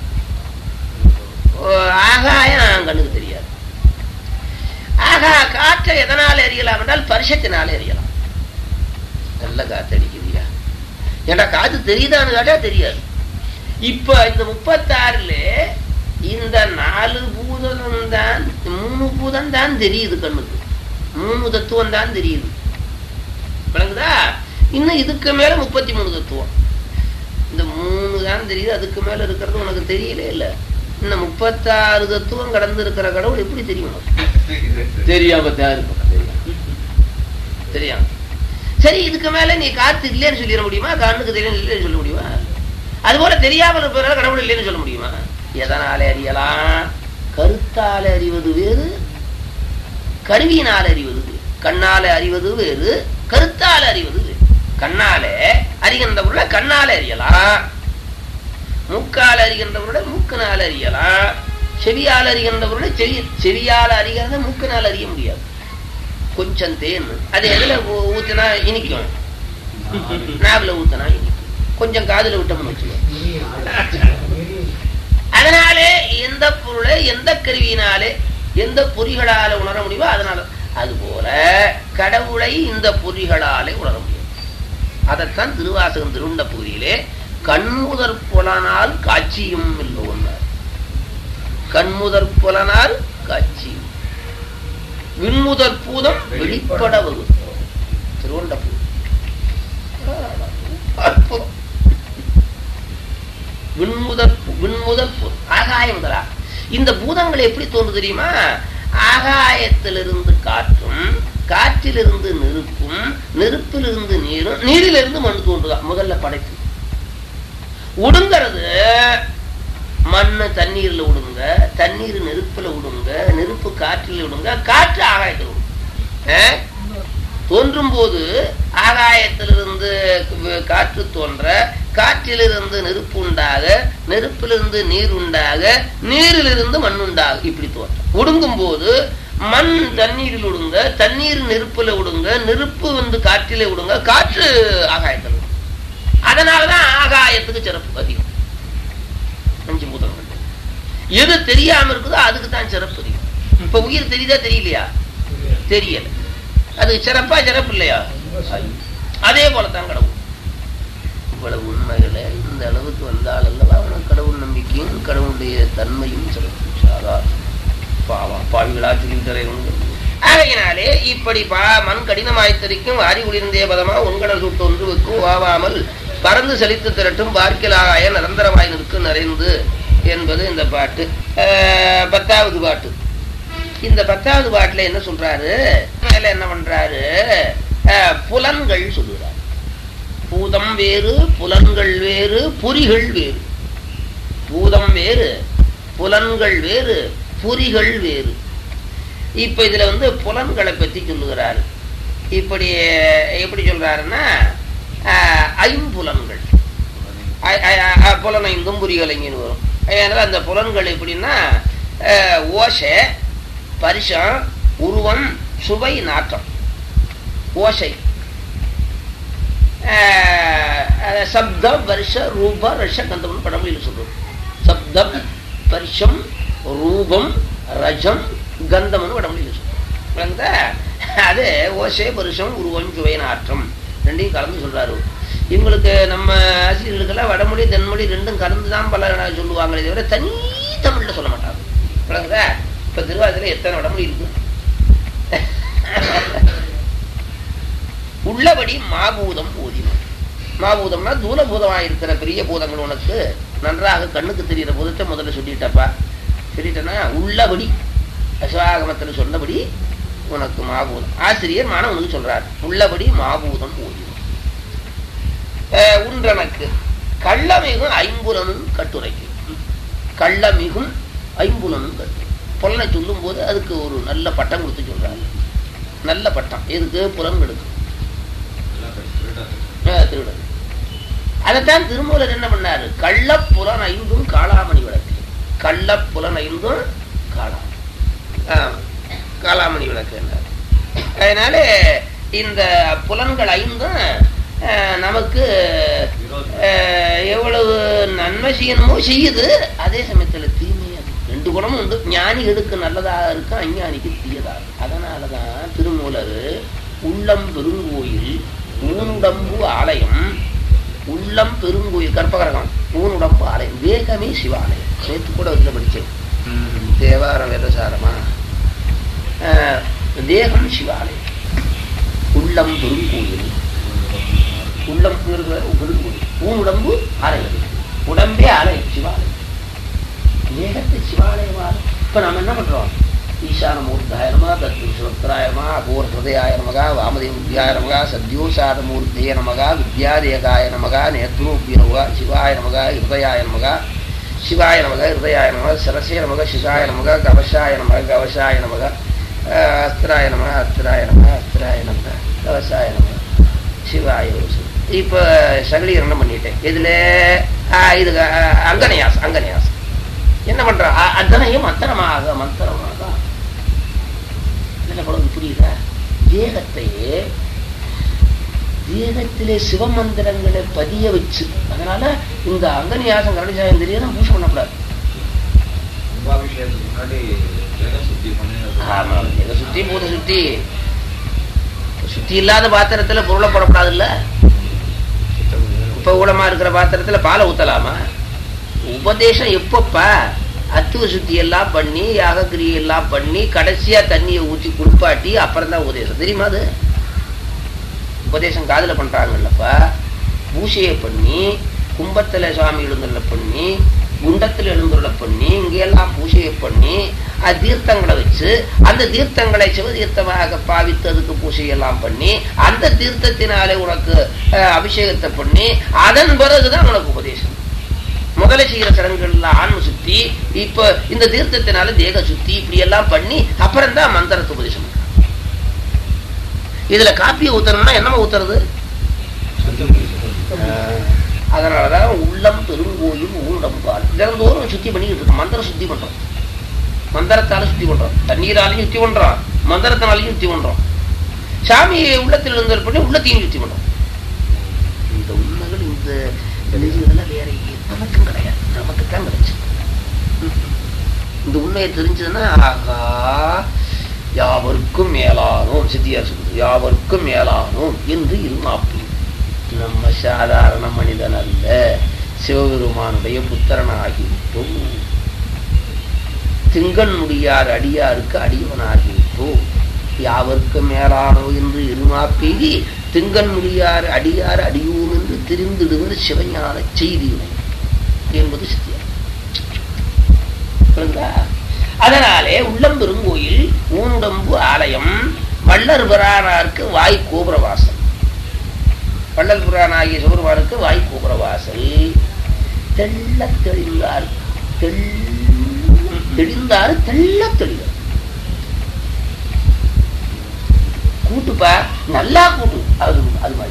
ஓ, ஆகாயம் கண்ணுக்கு தெரியாது ஆகா காற்றை எதனால் எறியலாம் என்றால் பரிசத்தினால எறியலாம் நல்ல காத்து அடிக்குதுயா ஏன்டா காத்து தெரியுதான்னு கேட்டா தெரியாது இப்ப இந்த முப்பத்தாறுல இந்த நாலு பூதம் தான் மூணு பூதம் தான் தெரியுது கண்ணுக்கு மூணு தத்துவம் தான் தெரியுது விளங்குதா இன்னும் இதுக்கு மேல முப்பத்தி மூணு தத்துவம் இந்த மூணு தான் தெரியுது அதுக்கு மேல இருக்கிறது உனக்கு தெரியல இல்ல இன்னும் முப்பத்தாறு தத்துவம் கடந்து இருக்கிற கடவுள் எப்படி தெரியும் உனக்கு? தெரியாம தான் இருக்கும் தெரியும் தெரியாம சரி இதுக்கு மேல நீ காத்து இல்லைன்னு சொல்லிட முடியுமா கண்ணுக்கு தெரியும் இல்லைன்னு சொல்ல முடியுமா அது போல தெரியாமல் இருப்பதால கடவுள் இல்லைன்னு சொல்ல முடியுமா எதனால அறியலாம் கருத்தால அறிவது வேறு கருவியினால் அறிவது வேறு கண்ணால அறிவது வேறு கருத்தால அறிவது வேறு கண்ணால அறிகின்ற பொருளை கண்ணால அறியலாம் மூக்கால் அறிகின்ற பொருளை மூக்கினால் அறியலாம் செவியால் அறிகின்ற பொருளை செவி செவியால் அறிகிறத மூக்கினால் அறிய முடியாது கொஞ்சம் தேன் அது எதுல ஊ- ஊத்தினா இனிக்கும் நாவில் ஊத்தினா இனிக்கும் கொஞ்சம் காதுல விட்டோம்னு வச்சுக்கோ அதனாலே எந்த பொருளை எந்த கருவியினாலே எந்த பொறிகளால உணர முடியுமோ அதனால அதுபோல கடவுளை இந்த பொறிகளாலே உணர முடியும் அதைத்தான் திருவாசகம் திருண்ட பகுதியிலே கண்முதற் புலனால் காட்சியும் இல்லை ஒன்றார் கண்முதற் புலனால் காட்சியும் விண்முதற் பூதம் வெளிப்பட வகுத்தோம் திருவண்ட அற்புதம் விண்முதற் விண்முதற் பூ- ஆகாய முதலா இந்த பூதங்கள் எப்படி தோன்று தெரியுமா ஆகாயத்திலிருந்து காற்றும் காற்றிலிருந்து நெருப்பும் நெருப்பிலிருந்து நீரும் நீரிலிருந்து மண் தோன்றுதான் முதல்ல படைப்பு உடுங்கிறது மண்ணு தண்ணீர்ல விடுங்க தண்ணீர் நெருப்புல விடுங்க நெருப்பு காற்றில் விடுங்க காற்று ஆகாயத்தில் விடுங்க ஆ? தோன்றும் போது ஆகாயத்திலிருந்து கு- காற்று தோன்ற காற்றிலிருந்து நெருப்பு உண்டாக நெருப்பிலிருந்து நீர் உண்டாக நீரிலிருந்து மண் உண்டாக இப்படி தோன்றும் ஒடுங்கும் போது மண் தண்ணீரில் விடுங்க தண்ணீர் நெருப்புல விடுங்க நெருப்பு வந்து காற்றிலே விடுங்க காற்று ஆகாயத்தில் விடுங்க அதனாலதான் ஆகாயத்துக்கு சிறப்பு அதிகம் அஞ்சு பூதங்கள் எது தெரியாம இருக்குதோ அதுக்கு தான் சிறப்பு அதிகம் இப்ப உயிர் தெரியுதா தெரியலையா தெரியல அது சிறப்பா சிறப்பு இல்லையா அதே போலத்தான் கடவுள் இவ்வளவு உண்மைகளை இந்த அளவுக்கு வந்தால் அல்லவா அவனுக்கு கடவுள் நம்பிக்கையும் கடவுளுடைய தன்மையும் சிறப்பு சாதாரண பாவம் பாவிகளா சொல்லிட்டு ஆகையினாலே இப்படி பா மண் கடினமாய்த்திருக்கும் வாரி குளிர்ந்தே பதமா உங்கள சுட்டு ஒன்று வைக்கும் வாவாமல் பறந்து செழித்து திரட்டும் பார்க்கலாய நிரந்தரமாய் நிற்கும் நிறைந்து என்பது இந்த பாட்டு அஹ், பத்தாவது பாட்டு இந்த பத்தாவது பாட்டுல என்ன சொல்றாரு மேல என்ன பண்றாரு அஹ், புலன்கள் சொல்லுறாரு பூதம் வேறு புலன்கள் வேறு பொறிகள் வேறு பூதம் வேறு புலன்கள் வேறு பொறிகள் வேறு இப்ப இதுல வந்து புலன்களை பத்தி சொல்லுகிறாரு இப்படி எப்படி சொல்றாருன்னா அஹ், ஐம்புலன்கள் ஐ- ஐ- அ- புலனைந்தும் புரிகலைங்கன்னு வரும் அதனால அந்த புலன்கள் எப்படின்னா அஹ், ஓசை பரிசம் உருவம் சுவை நாற்றம் ஓசை அஹ், அஹ், சப்தம் வருஷ ரூப ரஷ கந்தம்னு படமொழியில் சொல்றோம் சப்தம் பரிசம் ரூபம் ரஜம் கந்தம்னு வடமொழியில் சொல்றோம் விளங்குதா? அது ஓசை பருஷம் உருவம் சுவை நாற்றம் ரெண்டையும் கலந்து சொல்றாரு இவங்களுக்கு நம்ம ஆசிரியர்களுக்கெல்லாம் வடமொழி தென்மொழி ரெண்டும் கலந்து தான் பல சொல்லுவாங்களே தவிர தனி தமிழ்ல சொல்ல மாட்டாங்க விளங்குதா இப்ப திருவாதிரை எத்தனை வடமொழி இருக்கு உள்ளபடி மாபூதம் ஊதினம் மாபூதம்னா தூலபூதமாக இருக்கிற பெரிய பூதங்கள் உனக்கு நன்றாக கண்ணுக்கு தெரிகிற பூதத்தை முதல்ல சொல்லிட்டப்பா சொல்லிட்டேன்னா உள்ளபடி சிவாகமத்தில் சொன்னபடி உனக்கு மாபூதம் ஆசிரியர் மாணவனுக்கு சொல்றார் உள்ளபடி மாபூதம் ஊதினம் அஹ் உன்றனக்கு கள்ளமிகும் ஐம்புலனும் கட்டுரைக்கு கள்ளமிகும் ஐம்புலனும் கட்டுரை புலனை சொல்லும் போது அதுக்கு ஒரு நல்ல பட்டம் கொடுத்து சொல்றாரு நல்ல பட்டம் எதுக்கு புலன்களுக்கு அஹ் திருடன் அதைத்தான் திருமூலர் என்ன பண்ணாரு கள்ளப்புலன் ஐந்தும் காளாமணி விளக்கு கள்ளப்புலன் ஐந்தும் காளாமணி ஆஹ், காளாமணி விளக்கு என்றார் அதனால இந்த புலன்கள் ஐந்தும் ஆஹ், நமக்கு ஆஹ், எவ்வளவு நன்மை செய்யணுமோ செய்யுது அதே சமயத்துல தீமையா இருக்கு. ரெண்டு குணமும் உண்டு ஞானிகளுக்கு நல்லதாக இருக்கு அஞ்ஞானிக்கு தீயதா இருக்கு அதனாலதான் திருமூலர் உள்ளம் பெருங்கோயில் ஊனுடம்பு ஆலயம் உள்ளம் பெருங்கோயில் கற்பகரகம் ஊனுடம்பு ஆலயம் வேகமே சிவாலயம் நேற்று கூட வந்து படிச்சேன் தேவாரம் வேதசாரமா ஆஹ், தேகம் சிவாலயம் உள்ளம் பெருங்கோயில் உள்ளம் இருக்கிற பெருங்கோயில் ஊனுடம்பு ஆலயம் உடம்பே ஆலயம் சிவாலயம் தேகத்தை சிவாலயமாக இப்ப நம்ம என்ன பண்றோம் ஈசான மூர்த்தாய நமக தத்விஸ்வக்ராய நமக அபூர் ஹிருதயாய நமக வாமதேவியாய நமக சத்யோசாத மூர்த்திய நமக வித்யாதேகாய நமக நேத்ரோபிய நமக சிவாய நமக ஹிருதயாய நமக சிவாய நமக ஹிருதயாய நமக சரசே நமக சிசாய நமக கவசாய நமக கவசாய நமக அஹ், அஸ்திராய நமக அஸ்திராய நமக அஸ்திராய நமக கவசாய நமக சிவாய ஒரு இப்ப சகலீகரணம் பண்ணிட்டேன் இதுல ஆஹ், இது அஹ், அங்கனயாசம் அங்கனயாசம் என்ன பண்ற அ- அத்தனையும் மந்திரமாக மந்திரமாக என்ன படம் புரியுதா தேகத்தையே தேகத்திலே சிவமந்திரங்களை பதிய வச்சு அதனால இந்த அங்கனியாசம் கரணிசாயம் தெரியாத பூசை பண்ணக்கூடாது கும்பாபிஷேகத்துக்கு முன்னாடி ஜெக சுத்தி பண்ணி ஆமா இதை சுத்தி பூத சுத்தி சுத்தி இல்லாத பாத்திரத்துல பொருளை போடக்கூடாது இல்ல சுத்தம் பண்ணி இப்ப ஊடமா இருக்கிற பாத்திரத்துல பாலை ஊத்தலாமா உபதேசம் எப்பப்பா அத்துவ சுத்தி எல்லாம் பண்ணி யாகக்கிரியை எல்லாம் பண்ணி கடைசியா தண்ணியை ஊற்றி குளிப்பாட்டி அப்புறம் தான் உபதேசம் தெரியுமா அது உபதேசம் காதுல பண்றாங்கல்லப்பா பூசையை பண்ணி கும்பத்துல சுவாமி எழுந்துள்ள பண்ணி குண்டத்தில் எழுந்துள்ள பண்ணி இங்கெல்லாம் பூசையை பண்ணி அது தீர்த்தங்களை வச்சு அந்த தீர்த்தங்களை சிவதீர்த்தமாக பாவித்து அதுக்கு பூசையெல்லாம் பண்ணி அந்த தீர்த்தத்தினாலே உனக்கு அஹ், அபிஷேகத்தை பண்ணி அதன் பிறகுதான் உனக்கு உபதேசம் முதல்ல செய்யற சடங்குகள்ல ஆன்ம சுத்தி இப்ப இந்த தீர்த்தத்தினால தேக சுத்தி இப்படி எல்லாம் பண்ணி அப்புறம் தான் மந்திரத்தை உபதேசம் பண்றாங்க. இதுல காப்பியை ஊத்தணும்னா என்னமா ஊத்துறது சுத்தம் பண்ணி சுத்தம் பண்ணி. அதனாலதான் உள்ளம் பெருங்கோயில் ஊண்டம்பால் தினந்தோறும் சுத்தி பண்ணிக்கிட்டு இருக்கோம் மந்திரம் சுத்தி பண்றோம் மந்திரத்தால சுத்தி பண்றோம் தண்ணீராலையும் சுத்தி பண்றோம் மந்திரத்தினாலையும் சுத்தி பண்றோம் சாமியை உள்ளத்தில் இருந்தல் பண்ணி உள்ளத்தையும் சுத்தி பண்றோம் இந்த உண்மைகள் இந்த வெளிகளெல்லாம் வேற நமக்கும் கிடையாது நமக்கு தான் கிடைச்சு இந்த உண்மையை தெரிஞ்சதுன்னா ஆகா யாவருக்கும் மேலானோம் சித்தியார் சொல்லுது யாவருக்கும் மேலானோம் என்று இருமாப்பி நம்ம சாதாரண மனிதன் அல்ல சிவபெருமானுடைய புத்திரனாகிவிட்டோம் திங்கன் முடியார் அடியாருக்கு அடியவனாகிவிட்டோம் யாவருக்கு மேலானோ என்று இருமாப்பெய்தி திங்கன் முடியார் அடியார் அடியோம் என்று தெரிந்திடுவர் சிவஞான செய்தி என்பது சத்தியம் புரியுதா? அதனாலே உள்ளம் பெருங்கோயில் ஊனுடம்பு ஆலயம் வள்ளர் பிரானாருக்கு வாய் கோபுரவாசல் வள்ளல் புராணாகிய சிவபெருமானுக்கு வாய் கோபுரவாசல் தெள்ள தெளிந்தார் தெள்- தெளிந்தார் தெள்ள தெளிவார் கூட்டுப்பா நல்லா கூட்டு அது அது மாதிரி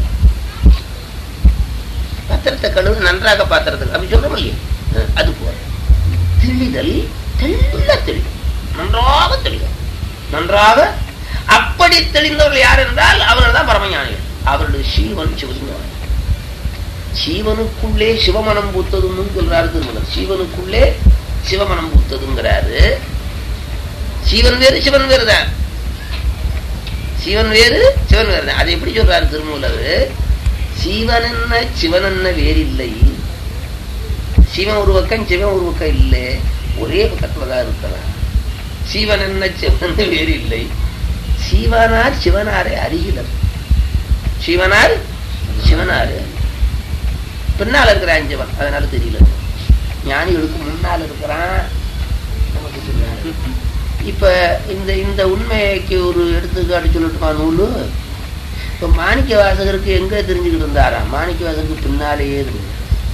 பாத்திரத்தை கழுவு நன்றாக பாத்திரத்தை அப்படி சொல்றோம் இல்லையா அஹ், அது போல தெளிதல் தெள்ள தெளிவு நன்றாக தெளிவு நன்றாக அப்படி தெளிந்தவர்கள் யார் என்றால் அவர்கள் தான் பரமஞானிகள் அவருடைய சீவன் சிவசிங்கம் சீவனுக்குள்ளே சிவமனம் பூத்ததுன்னு சொல்றாரு திருமணம் சீவனுக்குள்ளே சிவமனம் பூத்ததுங்கிறாரு சீவன் வேறு சிவன் வேறு தான் சிவன் வேறு சிவன் வேறு தான் அதை எப்படி சொல்றாரு திருமூலர் சீவன் என்ன சிவன் என்ன வேறில்லை சிவன் ஒரு பக்கம் சிவன் ஒரு பக்கம் இல்லை ஒரே பக்கத்துல தான் இருக்கலாம் சீவன் என்ன சிவன் வேறு இல்லை சீவனார் சிவனாரை அறிகிறார் சிவனார் சிவனார் பின்னால் இருக்கிறான் சிவன் அதனால தெரியல ஞானிகளுக்கு முன்னால் இருக்கிறான் நமக்கு தெரியாது. இப்ப இந்த இந்த உண்மைக்கு ஒரு எடுத்துக்காட்டு சொல்லட்டுமா நூலு இப்ப மாணிக்க வாசகருக்கு எங்க தெரிஞ்சுக்கிட்டு இருந்தாரா மாணிக்க வாசகருக்கு பின்னாலேயே இருந்து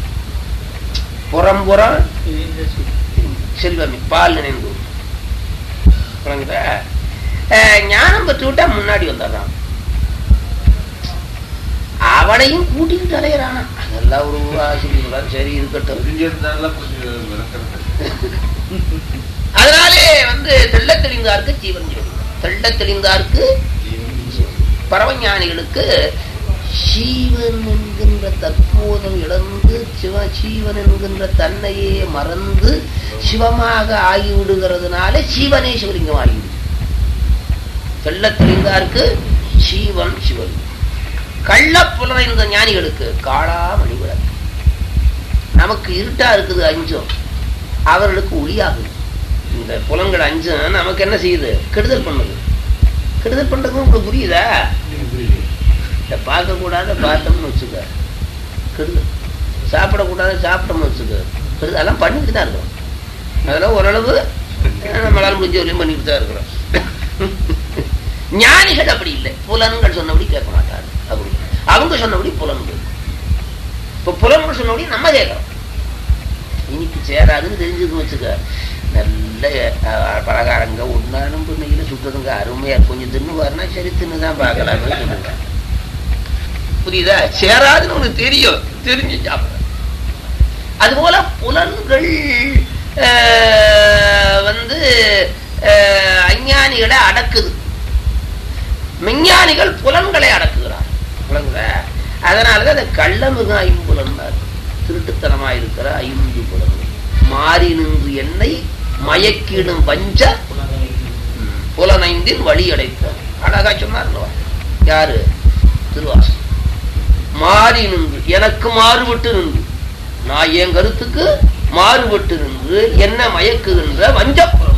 புறம் புறம் செல்வமே பால் நினைந்து புரியுதா? அஹ், ஞானம் பெற்று விட்டா முன்னாடி வந்துடுறான் அவனையும் கூட்டிக்கிட்டு அலையிறானா அதெல்லாம் ஒரு ஆசிரியர் சரி இருக்கட்டும் தெரிஞ்சிருந்தால கொஞ்சம் விளக்கறது அதனாலே வந்து தெள்ள தெளிந்தார்க்கு ஜீவன் ஜோதி தெள்ள தெளிந்தார்க்கு பரமஞானிகளுக்கு சீவன் என்கின்ற தற்போதம் இழந்து சிவ சீவன் என்கின்ற தன்னையே மறந்து சிவமாக ஆகிவிடுகிறதுனால சீவனே சிவலிங்கம் ஆகிவிடும் தெள்ள தெளிந்தார்க்கு சீவன் சிவலிங்கம் கள்ள புலனைந்த ஞானிகளுக்கு காளா மணிவிளக்கு நமக்கு இருட்டா இருக்குது அஞ்சும் அவர்களுக்கு ஒளியாகுது இந்த புலன்கள் அஞ்சும் நமக்கு என்ன செய்யுது கெடுதல் பண்ணுது கெடுதல் பண்றது உங்களுக்கு புரியுதா இதை பார்க்கக்கூடாத பார்த்தோம்னு வச்சுக்க கெடுதல் சாப்பிடக்கூடாத சாப்பிட்டோம்னு வச்சுக்க கெடுதல் அதெல்லாம் பண்ணிட்டு தான் இருக்கிறோம் அதெல்லாம் ஓரளவு அஹ், நம்மளால முடிஞ்ச வரையும் பண்ணிட்டு தான் இருக்கிறோம் ஞானிகள் அப்படி இல்லை புலன்கள் சொன்னபடி கேட்க மாட்டாங்க அப்படி அவங்க சொன்னபடி புலன்கள் இப்ப புலன்கள் சொன்னபடி நம்ம கேட்கறோம் இனிப்பு சேராதுன்னு தெரிஞ்சதுன்னு வச்சுக்க நல்ல அஹ், பலகாரங்க ஒன்னாலும் நெய்யில சுட்டதுங்க அருமையா கொஞ்சம் தின்னு பாருன்னா சரி தின்னு தான் பார்க்கலாம்னு சொல்லுங்க புரியுதா சேராதுன்னு உனக்கு தெரியும் தெரிஞ்சு சாப்பிட அதுபோல புலன்கள் அஹ், வந்து அஹ், அஞ்ஞானிகளை அடக்குது மெஞ்ஞானிகள் புலன்களை அடக்குகிறார் புலன்களை அதனாலதான் அதை கள்ளமிகு ஐம்புலன்னார் திருட்டுத்தனமா இருக்கிற ஐந்து புலன்கள் மாறி நின்று என்னை மயக்கிடும் பஞ்ச புலனைந்தின் வழி அடைத்தார் அழகா சொன்னார் அல்லவா? யாரு திருவாசன் மாறி நின்று எனக்கு மாறுபட்டு நின்று நான் என் கருத்துக்கு மாறுபட்டு நின்று என்ன மயக்குகின்ற வஞ்சப்புலம்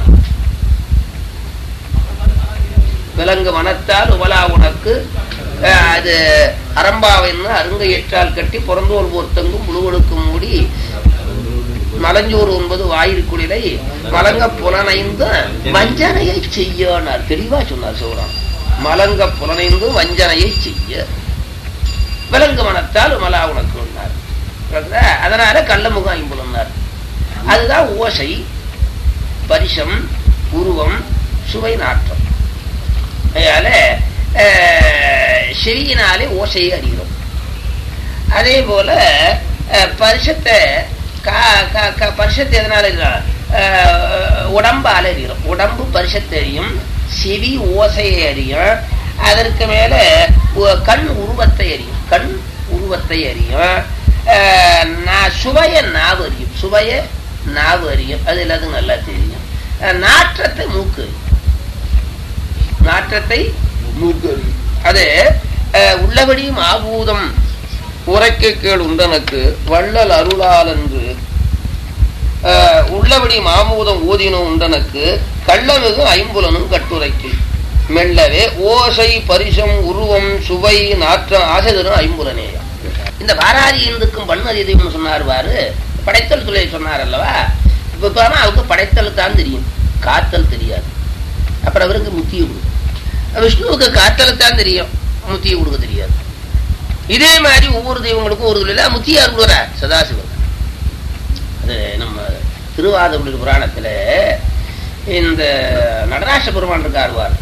விலங்கு மனத்தால் உவலா உனக்கு அஹ், அது அரம்பாவைன்னு அருங்கையற்றால் கட்டி பிறந்தோர் போர்த்தங்கும் முழுவழுக்கு மூடி மலஞ்சோறு ஒன்பது வாயிற்குளிலை மலங்க புலனைந்து வஞ்சனையை செய்யனார் தெளிவா சொன்னார் சிவராம் மலங்க புலனைந்து வஞ்சனையை செய்ய விலங்கு மனத்தால் மலா உனக்கு அதனால கள்ளமுகம் ஐம்புலன்னார் அதுதான் ஓசை பரிசம் உருவம் சுவை நாற்றம் அதனால அஹ், செவியினாலே ஓசையை அறிகிறோம் அதே போல அஹ், பரிசத்தை கா- கா- கா- பரிசத்தை எதனால அறிகிறோம்? அஹ், உடம்பால அறிகிறோம் உடம்பு பரிசத்தை அறியும் செவி ஓசையை அறியும் அதற்கு மேல உ- கண் உருவத்தை அறியும் கண் உருவத்தை அறியும் அஹ், நா- சுவைய நாவு அறியும் சுவைய நாவு அறியும் அது எல்லாத்துக்கும் நல்லா தெரியும் அஹ், நாற்றத்தை மூக்கு அறியும் நாற்றத்தை மூக்கு அறியும் அது அஹ், உள்ளபடி மாபூதம் உரைக்க கேள் உண்டனக்கு வள்ளல் அருளால் என்று அஹ், உள்ளபடி மாமூதம் ஊதினும் உண்டனக்கு கள்ளமிகு ஐம்புலனும் கட்டுரைக்கு மெல்லவே ஓசை பரிசம் உருவம் சுவை நாற்றம் ஆசை தரும் ஐம்புலனேயா இந்த வாராதி இந்துக்கும் பண்ணதியும் சொன்னார் பாரு படைத்தல் துறை சொன்னார் அல்லவா இப்ப ஆனா அவருக்கு படைத்தல் தான் தெரியும் காத்தல் தெரியாது அப்புறம் அவருக்கு முத்தியை கொடுக்கும் விஷ்ணுவுக்கு காத்தல் தான் தெரியும் முத்தியை கொடுக்க தெரியாது இதே மாதிரி ஒவ்வொரு தெய்வங்களுக்கும் ஒரு தொழில முத்தி யார் கொடுக்குறா சதாசிவன் அது நம்ம திருவாதபுரி புராணத்துல இந்த நடராச பெருமான் இருக்காருவார்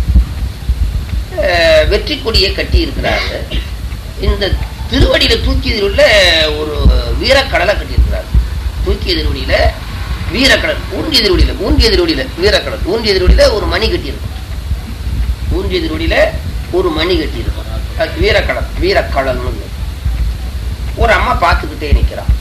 அஹ், வெற்றி கொடியை கட்டி இருக்கிறாரு இந்த திருவடியில தூக்கியதில் உள்ள ஒரு வீரக்கடலை கட்டியிருக்கிறார் தூக்கிய திருவடியில வீரக்கடல் ஊன்றிய திருவடியில ஊன்றிய திருவடியில வீரக்கடல் ஊன்றிய திருவடியில ஒரு மணி கட்டியிருக்கும் ஊன்றிய திருவடியில ஒரு மணி கட்டியிருக்கும் அது வீரக்கடல் வீரக்கடல்னு ஒரு அம்மா பார்த்துக்கிட்டே நிக்கிறான்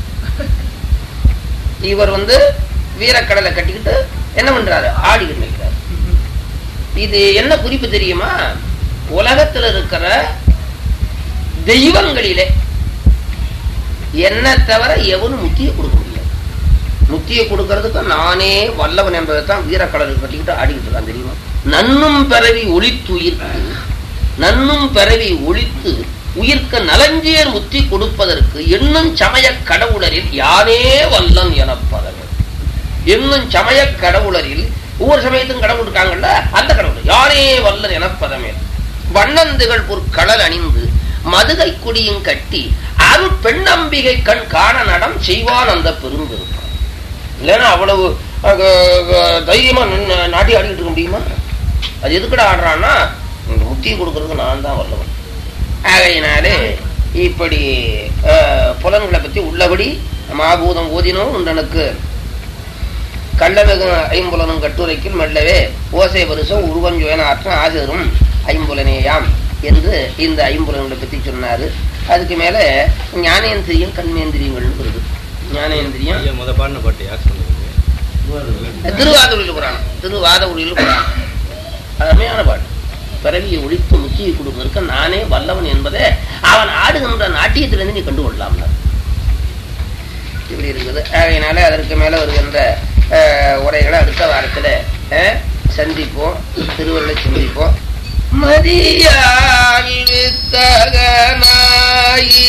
இவர் வந்து வீரக்கடலை கட்டிக்கிட்டு என்ன பண்றாரு ஆடிக்கிட்டு நிற்கிறாரு இது என்ன குறிப்பு தெரியுமா உலகத்துல இருக்கிற தெய்வங்களிலே என்ன தவிர எவனும் முத்தியை கொடுக்க முடியாது முத்தியை கொடுக்கறதுக்கு நானே வல்லவன் என்பதை தான் வீரக்கடல் கட்டிக்கிட்டு ஆடிக்கிட்டு இருக்கான் தெரியுமா நன்னும் பிறவி ஒளித்துயிர்க்கு நன்னும் பிறவி ஒழித்து உயிர்க்க நலஞ்சேர் முத்தி கொடுப்பதற்கு என்னும் சமய கடவுளரில் யானே வல்லன் எனப்பதவர் என்னும் சமய கடவுளரில் ஒவ்வொரு சமயத்தும் கடவுள் இருக்காங்கல்ல அந்த கடவுள் யானே வல்லன் எனப்பதமே வண்ணந்துகள் பொற்களல் அணிந்து மதுகை கொடியும் கட்டி அருள் பெண்ணம்பிகை கண் காண நடம் செய்வான் அந்த பெரும்பெருமான் இல்லைன்னா அவ்வளவு அஹ், அஹ், தைரியமா நின்னு நாட்டி ஆடிக்கிட்டு இருக்க முடியுமா அது எதுக்குடா ஆடுறான்னா இந்த முத்தியை கொடுக்கறதுக்கு நான் தான் வல்லவன் ஆகையினாலே இப்படி அஹ், புலன்களை பத்தி உள்ளபடி மாபூதம் ஓதினோம் உண்டனுக்கு கள்ளமிகு ஐம்புலனும் கட்டுரைக்கில் மெல்லவே ஓசை வருஷம் உருவஞ்சுவன ஆற்றம் ஆசிரும் ஐம்புலனேயாம் என்று இந்த ஐம்புலன்களை பத்தி சொன்னாரு அதுக்கு மேல ஞானேந்திரியம் கண்மேந்திரியங்கள்னு வருது ஞானேந்திரியம் ஐயா முத பாடின பாட்டு யார் சொன்னீங்க திருவாதூரில் புராணம் திருவாதூரில் புராணம் அருமையான பாட்டு பிறவியை ஒழித்து முக்கிய கொடுப்பதற்கு நானே வல்லவன் என்பதை அவன் ஆடுகின்ற நாட்டியத்திலிருந்து நீ கண்டு கொள்ளலாம்ல இப்படி இருக்குது ஆகையினால அதற்கு மேல வருகின்ற அஹ், உரைகளை அடுத்த வாரத்துல அஹ், சந்திப்போம் திருவருளை சிந்திப்போம் மதியால் வித்தகனாயி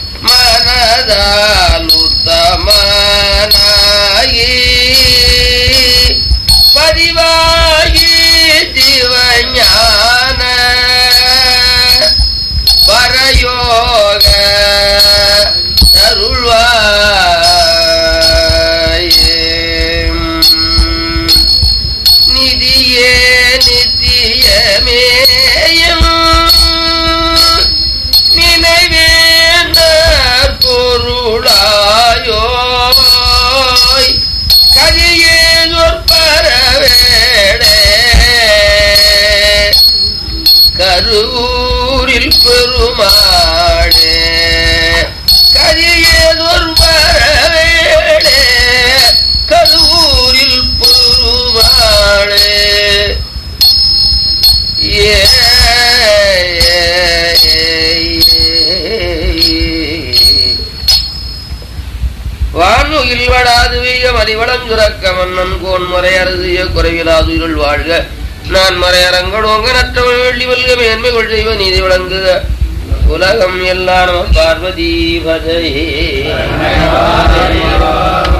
மனதால் உத்தமனாயி பதிவாகி சிவஞான பரயோக அருள்வாயே நிதியே நித்தியமேயும் நினைவேந்த பொருள் ஏ வானுகில் வடாது வீய மதிவளம் சுரக்க மன்னன் கோன் மறையறுதிய குறைவிலாது இருள் வாழ்க நான் மறையரங்கடோங்க நற்றவன் வெள்ளி வல்க மேன்மை கொள் செய்வ நீதி விளங்குக உலகம் எல்லாம் நம பார்வதி பதையே